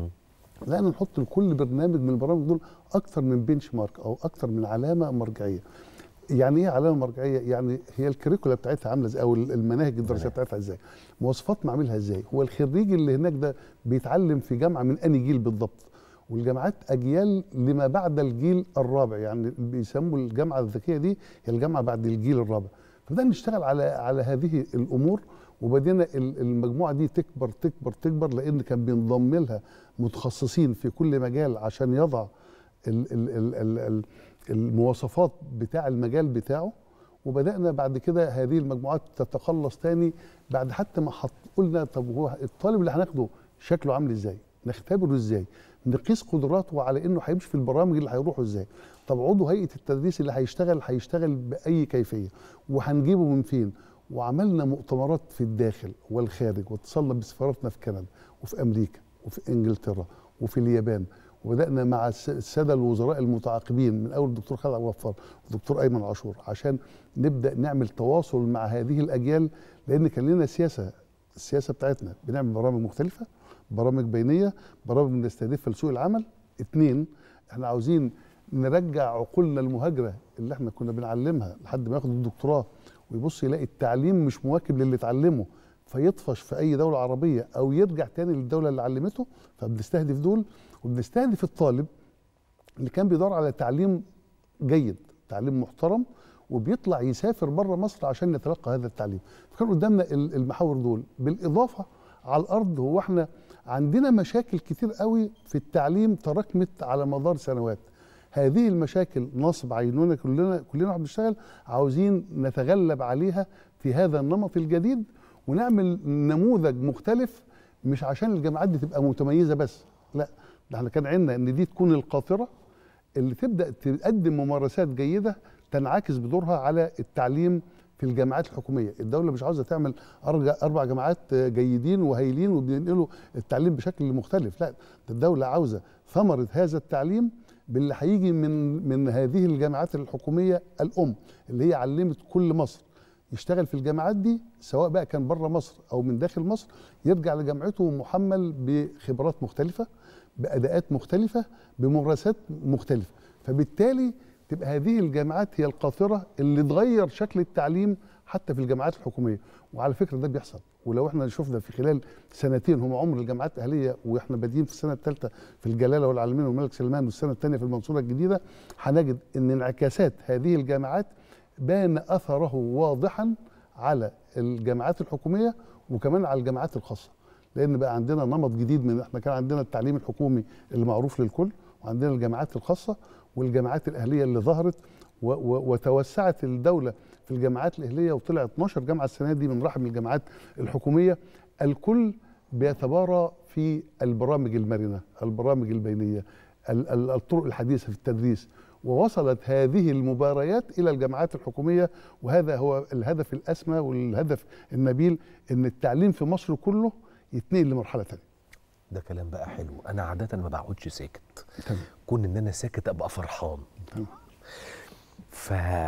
S17: لان نحط لكل برنامج من البرامج دول اكثر من بنش مارك او اكثر من علامه مرجعيه يعني ايه علامه مرجعيه يعني هي الكريكولا بتاعتها عامله ازاي او المناهج الدراسيه بتاعتها ازاي مواصفات معاملها ازاي هو الخريج اللي هناك ده بيتعلم في جامعه من انهي جيل بالضبط والجامعات اجيال لما بعد الجيل الرابع يعني بيسموا الجامعه الذكيه دي هي الجامعه بعد الجيل الرابع فبدأنا نشتغل على على هذه الامور وبدينا ال- المجموعه دي تكبر تكبر تكبر لان كان بينضم لها متخصصين في كل مجال عشان يضع ال ال ال ال ال المواصفات بتاع المجال بتاعه وبدانا بعد كده هذه المجموعات تتخلص تاني بعد حتى ما حط قلنا طب هو الطالب اللي هناخده شكله عامل ازاي نختبره ازاي نقيس قدراته على انه هيمشي في البرامج اللي هيروحوا ازاي طب عضو هيئه التدريس اللي هيشتغل هيشتغل باي كيفيه وهنجيبه من فين وعملنا مؤتمرات في الداخل والخارج واتصلنا بسفارتنا في كندا وفي امريكا وفي انجلترا وفي اليابان وبدانا مع الس- الساده الوزراء المتعاقبين من اول الدكتور خالد عبد الغفار والدكتور ايمن عاشور عشان نبدا نعمل تواصل مع هذه الاجيال لان كان لنا سياسه السياسه بتاعتنا بنعمل برامج مختلفه برامج بينيه برامج بنستهدفها لسوق العمل اتنين احنا عاوزين نرجع عقولنا المهاجره اللي احنا كنا بنعلمها لحد ما ياخد الدكتوراه ويبص يلاقي التعليم مش مواكب للي اتعلمه فيطفش في اي دوله عربيه او يرجع تاني للدوله اللي علمته فبنستهدف دول وبنستهدف الطالب اللي كان بيدور على تعليم جيد تعليم محترم وبيطلع يسافر بره مصر عشان يتلقى هذا التعليم فكان قدامنا ال- المحاور دول بالاضافه على الارض هو احنا عندنا مشاكل كتير قوي في التعليم تراكمت على مدار سنوات هذه المشاكل نصب عينونا كلنا كلنا واحنا بنشتغل عاوزين نتغلب عليها في هذا النمط الجديد ونعمل نموذج مختلف مش عشان الجامعات دي تبقى متميزه بس لا ده احنا كان عندنا ان دي تكون القاطره اللي تبدا تقدم ممارسات جيده تنعكس بدورها على التعليم في الجامعات الحكوميه، الدوله مش عاوزه تعمل أرجع اربع جامعات جيدين وهايلين وبينقلوا التعليم بشكل مختلف، لا ده الدوله عاوزه ثمره هذا التعليم باللي هيجي من من هذه الجامعات الحكوميه الام اللي هي علمت كل مصر يشتغل في الجامعات دي سواء بقى كان بره مصر او من داخل مصر يرجع لجامعته محمل بخبرات مختلفه باداءات مختلفه بممارسات مختلفه فبالتالي تبقى هذه الجامعات هي القاطره اللي تغير شكل التعليم حتى في الجامعات الحكوميه وعلى فكره ده بيحصل ولو احنا شفنا في خلال سنتين هم عمر الجامعات الاهليه واحنا بادئين في السنه الثالثه في الجلاله والعالمين والملك سلمان والسنه الثانيه في المنصوره الجديده هنجد ان انعكاسات هذه الجامعات بان اثره واضحا على الجامعات الحكوميه وكمان على الجامعات الخاصه لان بقى عندنا نمط جديد من احنا كان عندنا التعليم الحكومي اللي معروف للكل وعندنا الجامعات الخاصه والجامعات الاهليه اللي ظهرت و و وتوسعت الدوله في الجامعات الاهليه وطلع 12 جامعه السنه دي من رحم الجامعات الحكوميه الكل بيتبارى في البرامج المرنه البرامج البينيه ال- ال- الطرق الحديثه في التدريس ووصلت هذه المباريات الى الجامعات الحكوميه وهذا هو الهدف الاسمى والهدف النبيل ان التعليم في مصر كله يتنقل لمرحله ثانيه
S1: ده كلام بقى حلو انا عاده ما بقعدش ساكت كون ان انا ساكت ابقى فرحان ف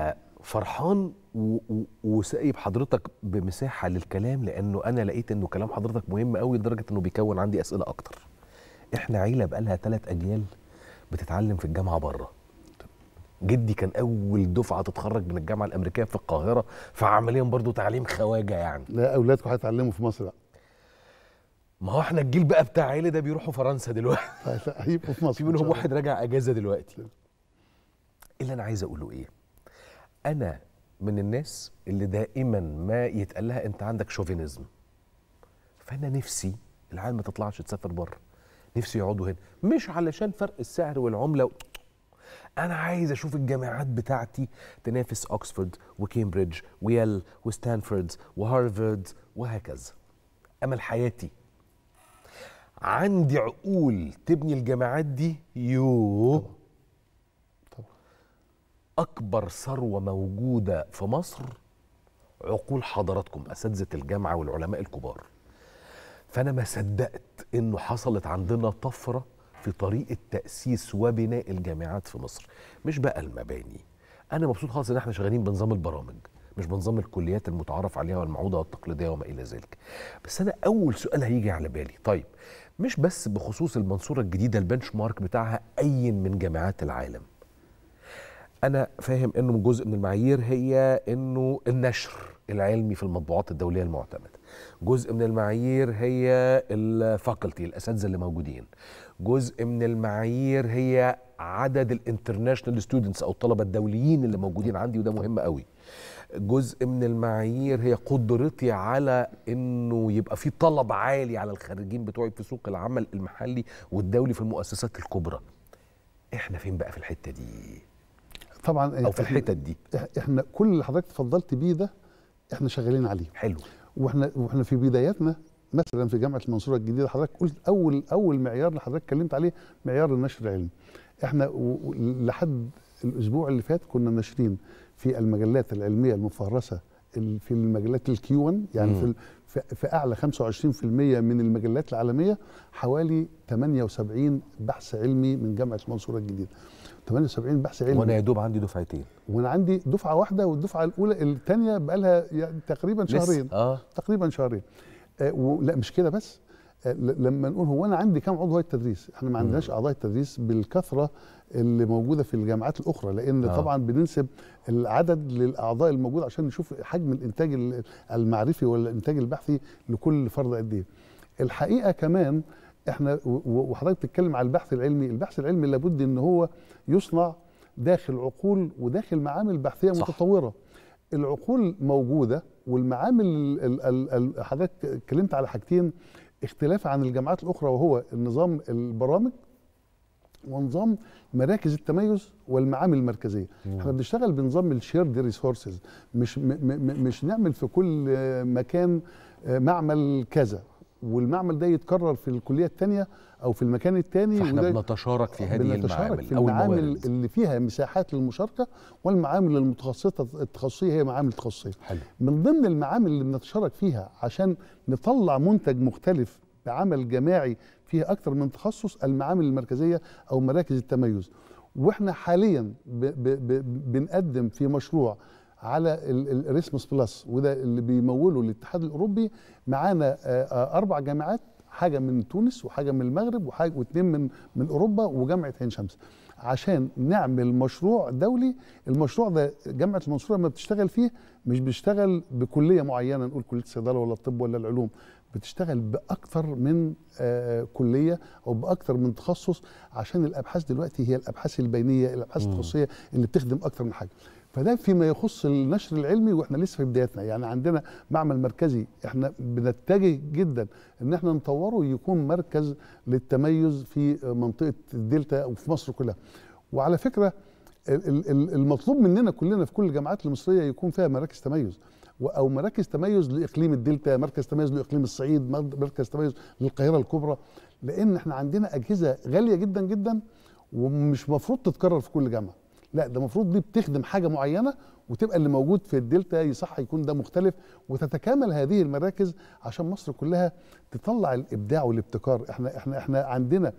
S1: فرحان و- و- وسايب حضرتك بمساحه للكلام لانه انا لقيت انه كلام حضرتك مهم قوي لدرجه انه بيكون عندي اسئله اكتر احنا عيله بقالها ثلاث اجيال بتتعلم في الجامعه بره جدي كان اول دفعه تتخرج من الجامعه الامريكيه في القاهره فعمليا برضو تعليم خواجه يعني
S17: لا اولادكم هيتعلموا في مصر بقى
S1: ما هو احنا الجيل بقى بتاع عيلة ده بيروحوا فرنسا دلوقتي
S17: هيبقوا في مصر
S1: في
S17: إن
S1: منهم
S17: شاء الله.
S1: واحد راجع اجازه دلوقتي اللي انا عايز اقوله ايه انا من الناس اللي دائما ما يتقال لها انت عندك شوفينيزم فانا نفسي العيال ما تطلعش تسافر بره نفسي يقعدوا هنا مش علشان فرق السعر والعمله و... انا عايز اشوف الجامعات بتاعتي تنافس اوكسفورد وكامبريدج ويل وستانفورد وهارفارد وهكذا امل حياتي عندي عقول تبني الجامعات دي يو اكبر ثروه موجوده في مصر عقول حضراتكم اساتذه الجامعه والعلماء الكبار فانا ما صدقت انه حصلت عندنا طفره في طريقه تاسيس وبناء الجامعات في مصر مش بقى المباني انا مبسوط خالص ان احنا شغالين بنظام البرامج مش بنظام الكليات المتعارف عليها والمعوده والتقليديه وما الى ذلك بس انا اول سؤال هيجي على بالي طيب مش بس بخصوص المنصوره الجديده البنش مارك بتاعها اي من جامعات العالم انا فاهم انه من جزء من المعايير هي انه النشر العلمي في المطبوعات الدوليه المعتمده جزء من المعايير هي الفاكولتي الاساتذه اللي موجودين جزء من المعايير هي عدد الانترناشونال ستودنتس او الطلبه الدوليين اللي موجودين عندي وده مهم قوي جزء من المعايير هي قدرتي على انه يبقى في طلب عالي على الخريجين بتوعي في سوق العمل المحلي والدولي في المؤسسات الكبرى احنا فين بقى في الحته دي
S17: طبعا
S1: او في
S17: إحنا-
S1: الحتت دي
S17: احنا كل اللي حضرتك اتفضلت بيه ده احنا شغالين عليه
S1: حلو
S17: واحنا واحنا في بداياتنا مثلا في جامعه المنصوره الجديده حضرتك قلت اول اول معيار اللي حضرتك اتكلمت عليه معيار النشر العلمي احنا و- و- لحد الاسبوع اللي فات كنا ناشرين في المجلات العلميه المفهرسه ال- في المجلات الكيو 1 يعني
S1: مم.
S17: في ال- في في اعلى 25% من المجلات العالميه حوالي 78 بحث علمي من جامعه المنصوره الجديده 78 بحث علمي
S1: وانا يا دوب عندي دفعتين
S17: وانا عندي دفعه واحده والدفعه الاولى الثانيه بقى لها يعني تقريبا
S1: لسه،
S17: شهرين
S1: اه
S17: تقريبا شهرين آه ولا مش كده بس آه ل- لما نقول هو انا عندي كام عضو هيئه تدريس احنا ما عندناش اعضاء تدريس بالكثره اللي موجوده في الجامعات الاخرى لان
S1: آه.
S17: آه. طبعا بننسب العدد للاعضاء الموجود عشان نشوف حجم الانتاج ال- المعرفي ولا الانتاج البحثي لكل فرد قد ايه الحقيقه كمان احنا و- و- وحضرتك بتتكلم على البحث العلمي البحث العلمي لابد ان هو يصنع داخل عقول وداخل معامل بحثيه
S1: صح.
S17: متطوره العقول موجوده والمعامل ال- ال- ال- حضرتك اتكلمت على حاجتين اختلاف عن الجامعات الاخرى وهو النظام البرامج ونظام مراكز التميز والمعامل المركزيه
S1: مم.
S17: احنا بنشتغل بنظام الشيرد ريسورسز مش م م مش نعمل في كل آه، مكان آه، معمل كذا والمعمل ده يتكرر في الكليه الثانيه او في المكان الثاني
S1: فاحنا بنتشارك في هذه
S17: بنتشارك
S1: المعامل
S17: في
S1: او
S17: المعامل
S1: الموارد
S17: اللي فيها مساحات للمشاركه والمعامل المتخصصه التخصصيه هي معامل تخصصيه
S1: حلو
S17: من ضمن المعامل اللي بنتشارك فيها عشان نطلع منتج مختلف بعمل جماعي فيه اكتر من تخصص المعامل المركزيه او مراكز التميز واحنا حاليا ب ب ب بنقدم في مشروع على الريسموس بلس وده اللي بيموله الاتحاد الاوروبي معانا آه، آه، اربع جامعات حاجه من تونس وحاجه من المغرب وحاجه واثنين من من اوروبا وجامعه عين شمس عشان نعمل مشروع دولي المشروع ده جامعه المنصوره لما بتشتغل فيه مش بتشتغل بكليه معينه نقول كليه الصيدله ولا الطب ولا العلوم بتشتغل باكثر من آه كليه او باكثر من تخصص عشان الابحاث دلوقتي هي الابحاث البينيه الابحاث
S1: مم.
S17: التخصصيه اللي بتخدم اكثر من حاجه فده فيما يخص النشر العلمي واحنا لسه في بدايتنا يعني عندنا معمل مركزي احنا بنتجه جدا ان احنا نطوره يكون مركز للتميز في منطقه الدلتا وفي مصر كلها وعلى فكره ال- ال- ال- المطلوب مننا كلنا في كل الجامعات المصريه يكون فيها مراكز تميز و- او مراكز تميز لاقليم الدلتا مركز تميز لاقليم الصعيد مر- مركز تميز للقاهره الكبرى لان احنا عندنا اجهزه غاليه جدا جدا ومش مفروض تتكرر في كل جامعه لا ده المفروض دي بتخدم حاجه معينه وتبقى اللي موجود في الدلتا يصح يكون ده مختلف وتتكامل هذه المراكز عشان مصر كلها تطلع الابداع والابتكار احنا احنا احنا عندنا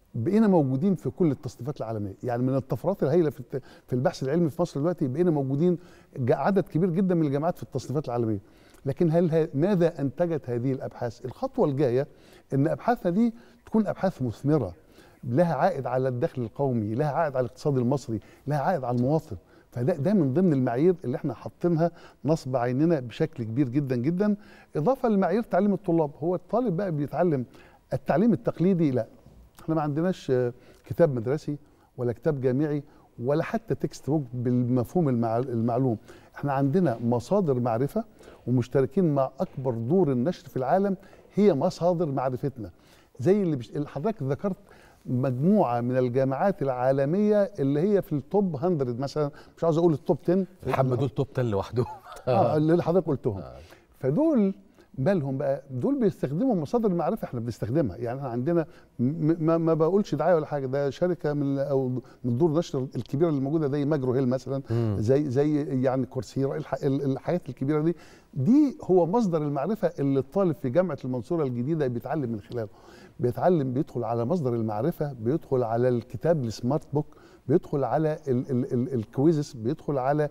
S17: بقينا موجودين في كل التصنيفات العالميه يعني من الطفرات الهائله في الت- في البحث العلمي في مصر دلوقتي بقينا موجودين جا- عدد كبير جدا من الجامعات في التصنيفات العالميه لكن هل ه- ماذا انتجت هذه الابحاث الخطوه الجايه ان ابحاثنا دي تكون ابحاث مثمره لها عائد على الدخل القومي لها عائد على الاقتصاد المصري لها عائد على المواطن فده ده من ضمن المعايير اللي احنا حاطينها نصب عيننا بشكل كبير جدا جدا اضافه لمعايير تعليم الطلاب هو الطالب بقى بيتعلم التعليم التقليدي لا احنا ما عندناش آه، كتاب مدرسي ولا كتاب جامعي ولا حتى تكست بوك بالمفهوم المع- المعلوم احنا عندنا مصادر معرفه ومشتركين مع اكبر دور النشر في العالم هي مصادر معرفتنا زي اللي, بش... اللي حضرتك ذكرت مجموعه من الجامعات العالميه اللي هي في التوب 100 مثلا مش عاوز اقول التوب 10
S1: محمد دول توب 10 لوحدهم
S17: اه اللي حضرتك قلتهم فدول مالهم بقى دول بيستخدموا مصادر المعرفه احنا بنستخدمها يعني احنا عندنا م- ما, ما بقولش دعايه ولا حاجه ده شركه من او من دور نشر الكبيره اللي موجوده زي ماجرو هيل مثلا
S1: مم.
S17: زي زي يعني كورسيرا الح- ال- الحاجات الكبيره دي دي هو مصدر المعرفه اللي الطالب في جامعه المنصوره الجديده بيتعلم من خلاله بيتعلم بيدخل على مصدر المعرفه بيدخل على الكتاب السمارت بوك بيدخل على ال- ال- ال- الكويزز بيدخل على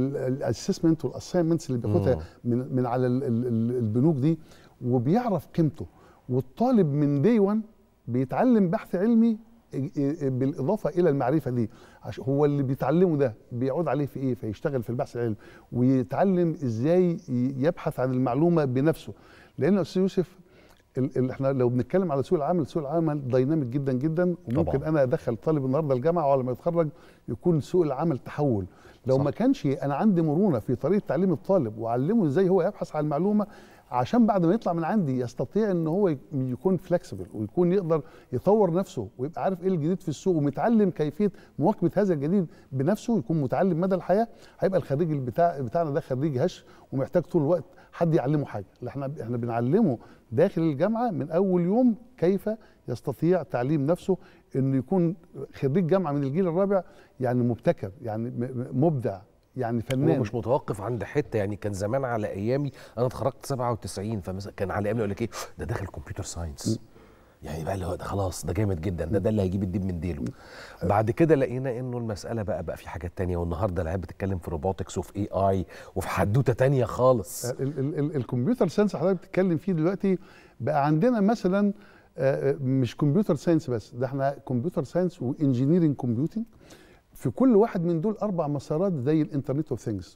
S17: الاسسمنت والاساينمنتس اللي بياخدها
S1: مم.
S17: من من على ال- ال- ال- البنوك دي وبيعرف قيمته والطالب من دي 1 بيتعلم بحث علمي بالاضافه الى المعرفه دي عشان هو اللي بيتعلمه ده بيعود عليه في ايه فيشتغل في البحث العلمي ويتعلم ازاي يبحث عن المعلومه بنفسه لان يا استاذ يوسف ال- ال- احنا لو بنتكلم على سوق العمل سوق العمل دايناميك جدا جدا وممكن
S1: طبعاً.
S17: انا ادخل طالب النهارده الجامعه وعلى ما يتخرج يكون سوق العمل تحول لو
S1: صح.
S17: ما كانش انا عندي مرونه في طريقه تعليم الطالب واعلمه ازاي هو يبحث عن المعلومه عشان بعد ما يطلع من عندي يستطيع ان هو يك- يكون فلكسبل ويكون يقدر يطور نفسه ويبقى عارف ايه الجديد في السوق ومتعلم كيفيه مواكبه هذا الجديد بنفسه يكون متعلم مدى الحياه هيبقى الخريج بتاع بتاعنا ده خريج هش ومحتاج طول الوقت حد يعلمه حاجه اللي احنا احنا بنعلمه داخل الجامعه من اول يوم كيف يستطيع تعليم نفسه انه يكون خريج جامعه من الجيل الرابع يعني مبتكر يعني م- م- مبدع يعني فنان
S1: هو مش متوقف عند حته يعني كان زمان على ايامي انا اتخرجت 97 فمثلا كان على ايامي يقول لك ايه ده داخل كمبيوتر ساينس يعني بقى اللي هو ده خلاص ده جامد جدا ده ده اللي هيجيب الدين من ديله بعد كده لقينا انه المساله بقى بقى في حاجات تانية والنهارده العيال بتتكلم في روبوتكس وفي اي اي وفي حدوته تانية خالص
S17: ال- ال- ال- الكمبيوتر ساينس حضرتك بتتكلم فيه دلوقتي بقى عندنا مثلا آه، آه، مش كمبيوتر ساينس بس ده احنا كمبيوتر ساينس وانجينيرنج كومبيوتنج في كل واحد من دول اربع مسارات زي الانترنت اوف ثينجز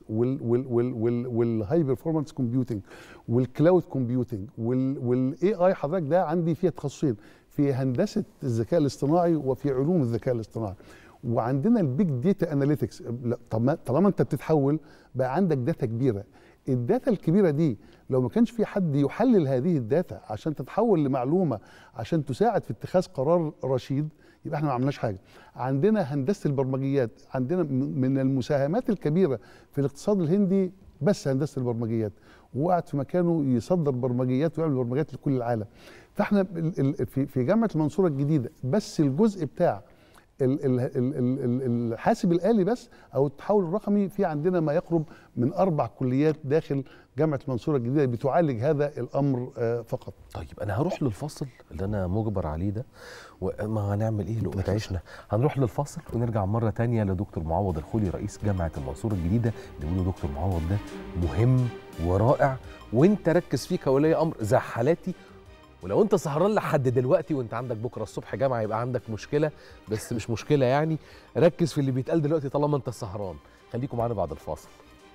S17: والهاي بيرفورمانس كومبيوتنج والكلاود كومبيوتنج والاي اي حضرتك ده عندي فيها تخصصين في هندسه الذكاء الاصطناعي وفي علوم الذكاء الاصطناعي وعندنا البيج داتا اناليتكس طالما انت بتتحول بقى عندك داتا كبيره الداتا الكبيره دي لو ما كانش في حد يحلل هذه الداتا عشان تتحول لمعلومه عشان تساعد في اتخاذ قرار رشيد يبقى احنا ما عملناش حاجه عندنا هندسه البرمجيات عندنا م- من المساهمات الكبيره في الاقتصاد الهندي بس هندسه البرمجيات وقعد في مكانه يصدر برمجيات ويعمل برمجيات لكل العالم فاحنا ال- ال- في في جامعه المنصوره الجديده بس الجزء بتاع ال- ال- ال- ال- ال- الحاسب الآلي بس أو التحول الرقمي في عندنا ما يقرب من أربع كليات داخل جامعة المنصورة الجديدة بتعالج هذا الأمر آه، فقط
S1: طيب انا هروح للفاصل اللي انا مجبر عليه ده وما هنعمل ايه لقمه عيشنا هنروح للفاصل ونرجع مره تانية لدكتور معوض الخولي رئيس جامعه المنصوره الجديده اللي بيقولوا دكتور معوض ده مهم ورائع وانت ركز فيه كولي امر زي حالاتي ولو انت سهران لحد دلوقتي وانت عندك بكره الصبح جامعه يبقى عندك مشكله بس مش مشكله يعني ركز في اللي بيتقال دلوقتي طالما انت سهران خليكم معانا بعد الفاصل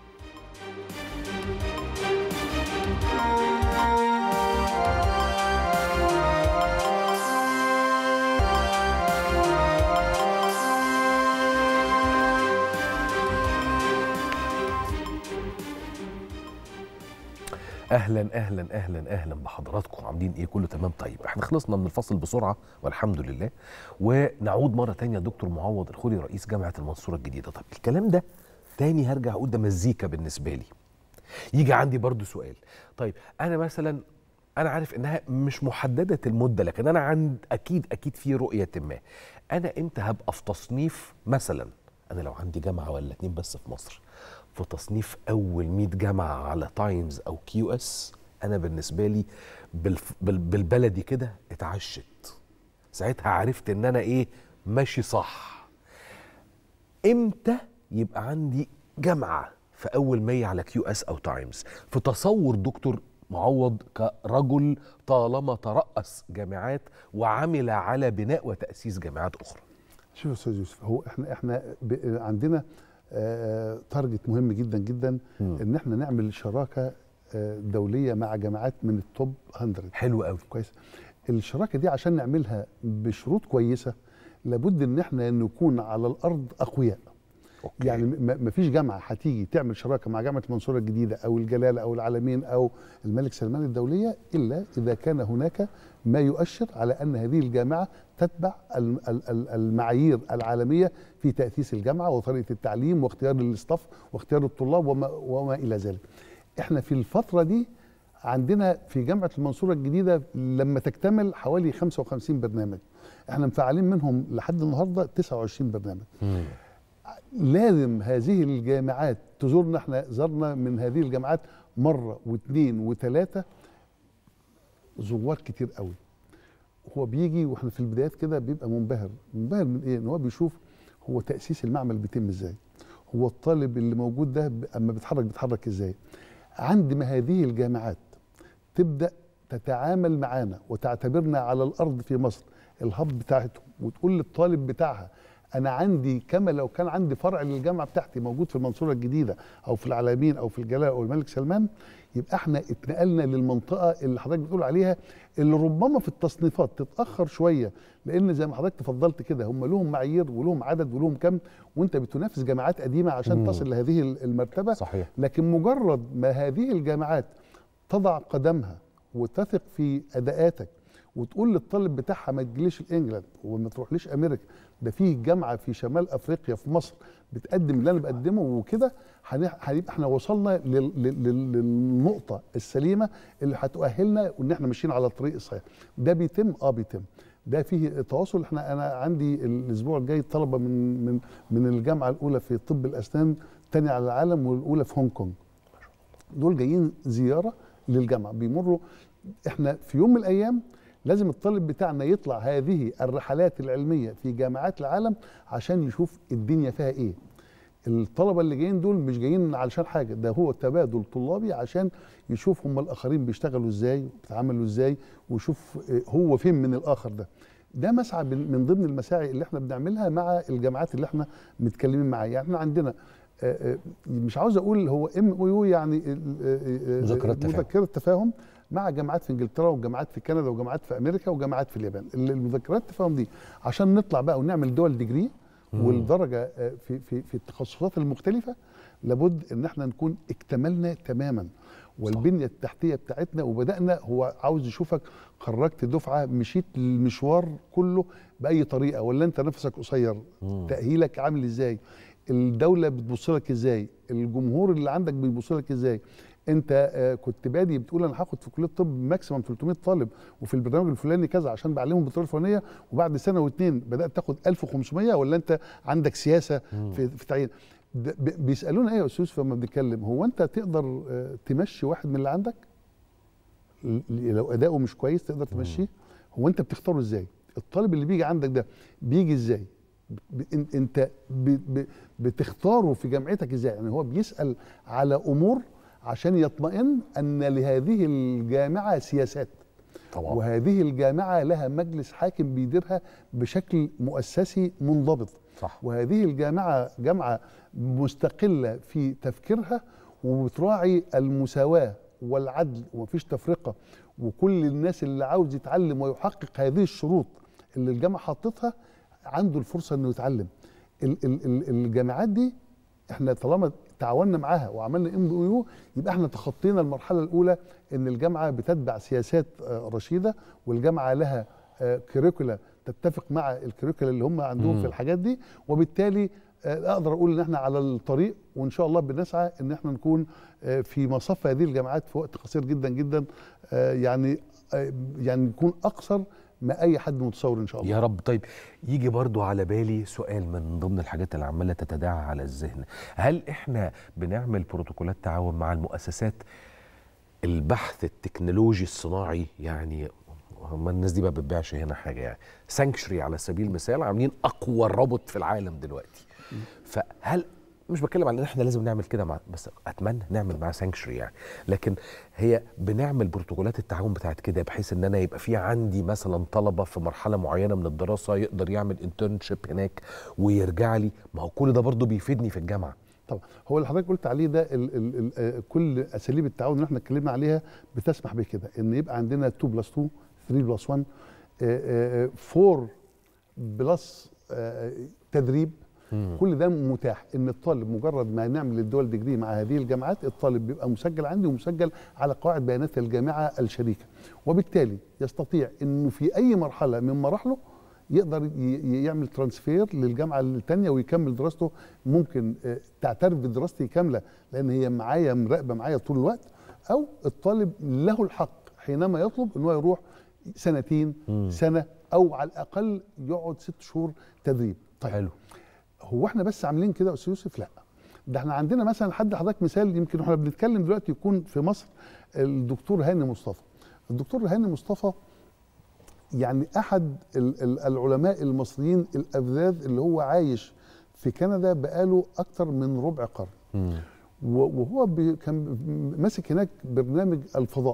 S1: اهلا اهلا اهلا اهلا بحضراتكم عاملين ايه كله تمام طيب احنا خلصنا من الفصل بسرعه والحمد لله ونعود مره تانية دكتور معوض الخولي رئيس جامعه المنصوره الجديده طب الكلام ده تاني هرجع اقول ده مزيكا بالنسبه لي يجي عندي برضو سؤال طيب انا مثلا انا عارف انها مش محدده المده لكن انا عند اكيد اكيد في رؤيه ما انا امتى هبقى في تصنيف مثلا انا لو عندي جامعه ولا اتنين بس في مصر في تصنيف اول 100 جامعه على تايمز او كيو اس انا بالنسبه لي بالف... بال... بالبلدي كده اتعشت ساعتها عرفت ان انا ايه ماشي صح امتى يبقى عندي جامعه في اول مية على كيو اس او تايمز في تصور دكتور معوض كرجل طالما ترأس جامعات وعمل على بناء وتأسيس جامعات أخرى
S17: شوف يا استاذ يوسف هو احنا احنا ب- عندنا آه، تارجت مهم جدا جدا ان احنا نعمل شراكه آه، دوليه مع جامعات من التوب 100
S1: حلو قوي
S17: كويس الشراكه دي عشان نعملها بشروط كويسه لابد ان احنا نكون على الارض اقوياء أوكي. يعني ما فيش جامعه هتيجي تعمل شراكه مع جامعه المنصوره الجديده او الجلاله او العالمين او الملك سلمان الدوليه الا اذا كان هناك ما يؤشر على ان هذه الجامعه تتبع ال- ال- ال- المعايير العالميه في تاسيس الجامعه وطريقه التعليم واختيار الاستاف واختيار الطلاب وما, وما الى ذلك. احنا في الفتره دي عندنا في جامعه المنصوره الجديده لما تكتمل حوالي 55 برنامج. احنا مفعلين منهم لحد النهارده 29 برنامج. لازم هذه الجامعات تزورنا احنا زرنا من هذه الجامعات مره واثنين وثلاثه زوار كتير قوي هو بيجي واحنا في البدايات كده بيبقى منبهر منبهر من ايه ان هو بيشوف هو تاسيس المعمل بيتم ازاي هو الطالب اللي موجود ده ب- اما بيتحرك بيتحرك ازاي عندما هذه الجامعات تبدا تتعامل معانا وتعتبرنا على الارض في مصر الهب بتاعتهم وتقول للطالب بتاعها انا عندي كما لو كان عندي فرع للجامعه بتاعتي موجود في المنصوره الجديده او في العلمين او في الجلاله او الملك سلمان يبقى احنا اتنقلنا للمنطقه اللي حضرتك بتقول عليها اللي ربما في التصنيفات تتاخر شويه لان زي ما حضرتك تفضلت كده هم لهم معايير ولهم عدد ولهم كم وانت بتنافس جامعات قديمه عشان
S1: مم.
S17: تصل لهذه المرتبه
S1: صحيح
S17: لكن مجرد ما هذه الجامعات تضع قدمها وتثق في اداءاتك وتقول للطالب بتاعها ما تجيليش الانجلاند وما تروحليش امريكا ده في جامعه في شمال افريقيا في مصر بتقدم اللي انا بقدمه وكده هن- هيبقى احنا وصلنا لل- لل- لل- للنقطه السليمه اللي هتؤهلنا وان احنا ماشيين على الطريق الصحيح ده بيتم اه بيتم ده فيه تواصل احنا انا عندي الاسبوع الجاي طلبه من من من الجامعه الاولى في طب الاسنان الثانيه على العالم والاولى في هونج كونج دول جايين زياره للجامعه بيمروا احنا في يوم من الايام لازم الطالب بتاعنا يطلع هذه الرحلات العلميه في جامعات العالم عشان يشوف الدنيا فيها ايه الطلبه اللي جايين دول مش جايين علشان حاجه ده هو تبادل طلابي عشان يشوف هم الاخرين بيشتغلوا ازاي بيتعاملوا ازاي ويشوف آه، هو فين من الاخر ده ده مسعى من من ضمن المساعي اللي احنا بنعملها مع الجامعات اللي احنا متكلمين معاها يعني احنا عندنا آه، آه، مش عاوز اقول هو ام او يو يعني ال- آه، آه،
S1: مذكرات تفاهم.
S17: مذكره تفاهم مع جامعات في انجلترا وجامعات في كندا وجامعات في امريكا وجامعات في اليابان ال- المذكرات التفاهم دي عشان نطلع بقى ونعمل دول ديجري
S1: مم.
S17: والدرجه آه، في في في التخصصات المختلفه لابد ان احنا نكون اكتملنا تماما والبنيه التحتيه بتاعتنا وبدانا هو عاوز يشوفك خرجت دفعه مشيت المشوار كله باي طريقه ولا انت نفسك قصير
S1: مم.
S17: تاهيلك عامل ازاي الدوله بتبص لك ازاي الجمهور اللي عندك بيبص لك ازاي انت آه، كنت بادي بتقول انا هاخد في كليه الطب ماكسيمم 300 طالب وفي البرنامج الفلاني كذا عشان بعلمهم بالطريقه الفلانيه وبعد سنه واثنين بدات تاخد 1500 ولا انت عندك سياسه في, في تعيين ده ب- بيسالونا ايه يا استاذ يوسف لما بنتكلم هو انت تقدر آه، تمشي واحد من اللي عندك ل- لو اداؤه مش كويس تقدر تمشيه هو انت بتختاره ازاي الطالب اللي بيجي عندك ده بيجي ازاي ب- إن- انت ب- ب- بتختاره في جامعتك ازاي يعني هو بيسال على امور عشان يطمئن ان لهذه الجامعه سياسات
S1: طبعا
S17: وهذه الجامعه لها مجلس حاكم بيديرها بشكل مؤسسي منضبط
S1: صح
S17: وهذه الجامعه جامعه مستقله في تفكيرها وبتراعي المساواه والعدل ومفيش تفرقه وكل الناس اللي عاوز يتعلم ويحقق هذه الشروط اللي الجامعه حطتها عنده الفرصه انه يتعلم ال- ال- ال- الجامعات دي احنا طالما تعاوننا معاها وعملنا ام او يو يبقى احنا تخطينا المرحله الاولى ان الجامعه بتتبع سياسات آه، رشيده والجامعه لها كريكولا تتفق مع الكريكولا اللي هم عندهم
S1: مم.
S17: في الحاجات دي وبالتالي آه، اقدر اقول ان احنا على الطريق وان شاء الله بنسعى ان احنا نكون آه، في مصف هذه الجامعات في وقت قصير جدا جدا آه، يعني آه، يعني نكون اقصر ما اي حد متصور ان شاء الله
S1: يا رب طيب يجي برضو على بالي سؤال من ضمن الحاجات اللي عماله تتداعى على الذهن هل احنا بنعمل بروتوكولات تعاون مع المؤسسات البحث التكنولوجي الصناعي يعني هم الناس دي ما بتبيعش هنا حاجه يعني سانكشري على سبيل المثال عاملين اقوى روبوت في العالم دلوقتي فهل مش بتكلم على ان احنا لازم نعمل كده مع بس اتمنى نعمل معاه سانكشري يعني لكن هي بنعمل بروتوكولات التعاون بتاعت كده بحيث ان انا يبقى في عندي مثلا طلبه في مرحله معينه من الدراسه يقدر يعمل انترنشيب هناك ويرجع لي ما هو كل ده برضه بيفيدني في الجامعه
S17: طبعا هو اللي حضرتك قلت عليه ده ال ال ال آه، كل اساليب التعاون اللي احنا اتكلمنا عليها بتسمح بكده ان يبقى عندنا 2 بلس 2 3 بلس 1 آه، آه، 4 بلس آه، تدريب كل ده متاح ان الطالب مجرد ما نعمل الدول ديجري مع هذه الجامعات الطالب بيبقى مسجل عندي ومسجل على قواعد بيانات الجامعه الشريكه وبالتالي يستطيع انه في اي مرحله من مراحله يقدر ي- ي- يعمل ترانسفير للجامعه الثانيه ويكمل دراسته ممكن آه، تعترف بدراستي كامله لان هي معايا مراقبه معايا طول الوقت او الطالب له الحق حينما يطلب ان هو يروح سنتين سنه او على الاقل يقعد ست شهور تدريب طيب
S1: حلو
S17: هو احنا بس عاملين كده يا استاذ يوسف لا ده احنا عندنا مثلا حد حضرتك مثال يمكن احنا بنتكلم دلوقتي يكون في مصر الدكتور هاني مصطفى الدكتور هاني مصطفى يعني احد ال- ال- العلماء المصريين الافذاذ اللي هو عايش في كندا بقاله اكتر من ربع قرن و- وهو بي- كان ماسك هناك برنامج الفضاء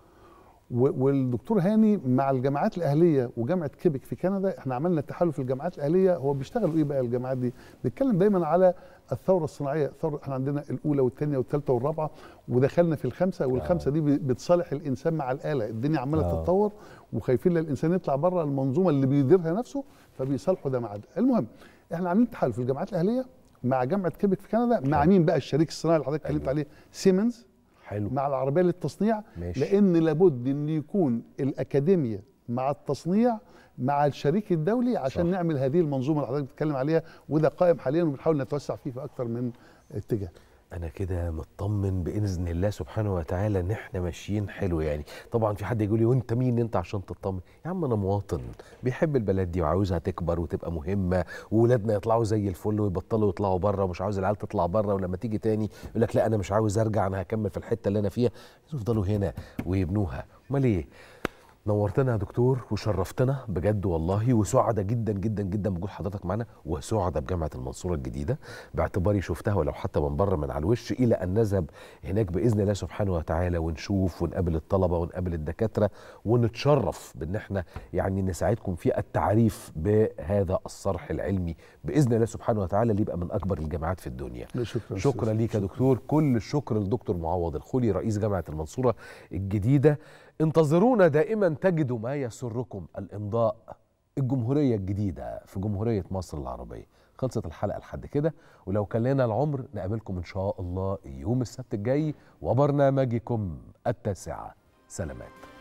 S17: و- والدكتور هاني مع الجامعات الاهليه وجامعه كيبك في كندا احنا عملنا تحالف الجامعات الاهليه هو بيشتغلوا ايه بقى الجامعات دي بيتكلم دايما على الثوره الصناعيه الثوره احنا عندنا الاولى والثانيه والثالثه والرابعه ودخلنا في الخمسه والخمسه دي بتصالح الانسان مع الاله الدنيا عماله
S1: آه.
S17: تتطور وخايفين لا الانسان يطلع بره المنظومه اللي بيديرها نفسه فبيصالحوا ده مع ده المهم احنا عاملين تحالف في الجامعات الاهليه مع جامعه كيبك في كندا مع مين بقى الشريك الصناعي اللي حضرتك اتكلمت عليه سيمنز
S1: حلو
S17: مع العربيه للتصنيع
S1: ماشي.
S17: لان لابد ان يكون الاكاديميه مع التصنيع مع الشريك الدولي عشان صح. نعمل هذه المنظومه اللي حضرتك بتتكلم عليها وده قائم حاليا وبنحاول نتوسع فيه في اكتر من اتجاه
S1: انا كده مطمن باذن الله سبحانه وتعالى ان احنا ماشيين حلو يعني طبعا في حد يقول لي وانت مين انت عشان تطمن يا عم انا مواطن بيحب البلد دي وعاوزها تكبر وتبقى مهمه واولادنا يطلعوا زي الفل ويبطلوا يطلعوا بره ومش عاوز العيال تطلع بره ولما تيجي تاني يقول لك لا انا مش عاوز ارجع انا هكمل في الحته اللي انا فيها يفضلوا هنا ويبنوها امال ايه نورتنا يا دكتور وشرفتنا بجد والله وسعدة جدا جدا جدا بوجود حضرتك معنا وسعدة بجامعة المنصورة الجديدة باعتباري شفتها ولو حتى من بره من على الوش إلى أن نذهب هناك بإذن الله سبحانه وتعالى ونشوف ونقابل الطلبة ونقابل الدكاترة ونتشرف بأن احنا يعني نساعدكم في التعريف بهذا الصرح العلمي بإذن الله سبحانه وتعالى اللي يبقى من أكبر الجامعات في الدنيا
S17: شكرا
S1: شكرا ليك يا دكتور كل الشكر للدكتور معوض الخولي رئيس جامعة المنصورة الجديدة انتظرونا دائما تجدوا ما يسركم الإمضاء الجمهورية الجديدة في جمهورية مصر العربية خلصت الحلقة لحد كده ولو كان لنا العمر نقابلكم إن شاء الله يوم السبت الجاي وبرنامجكم التاسعة سلامات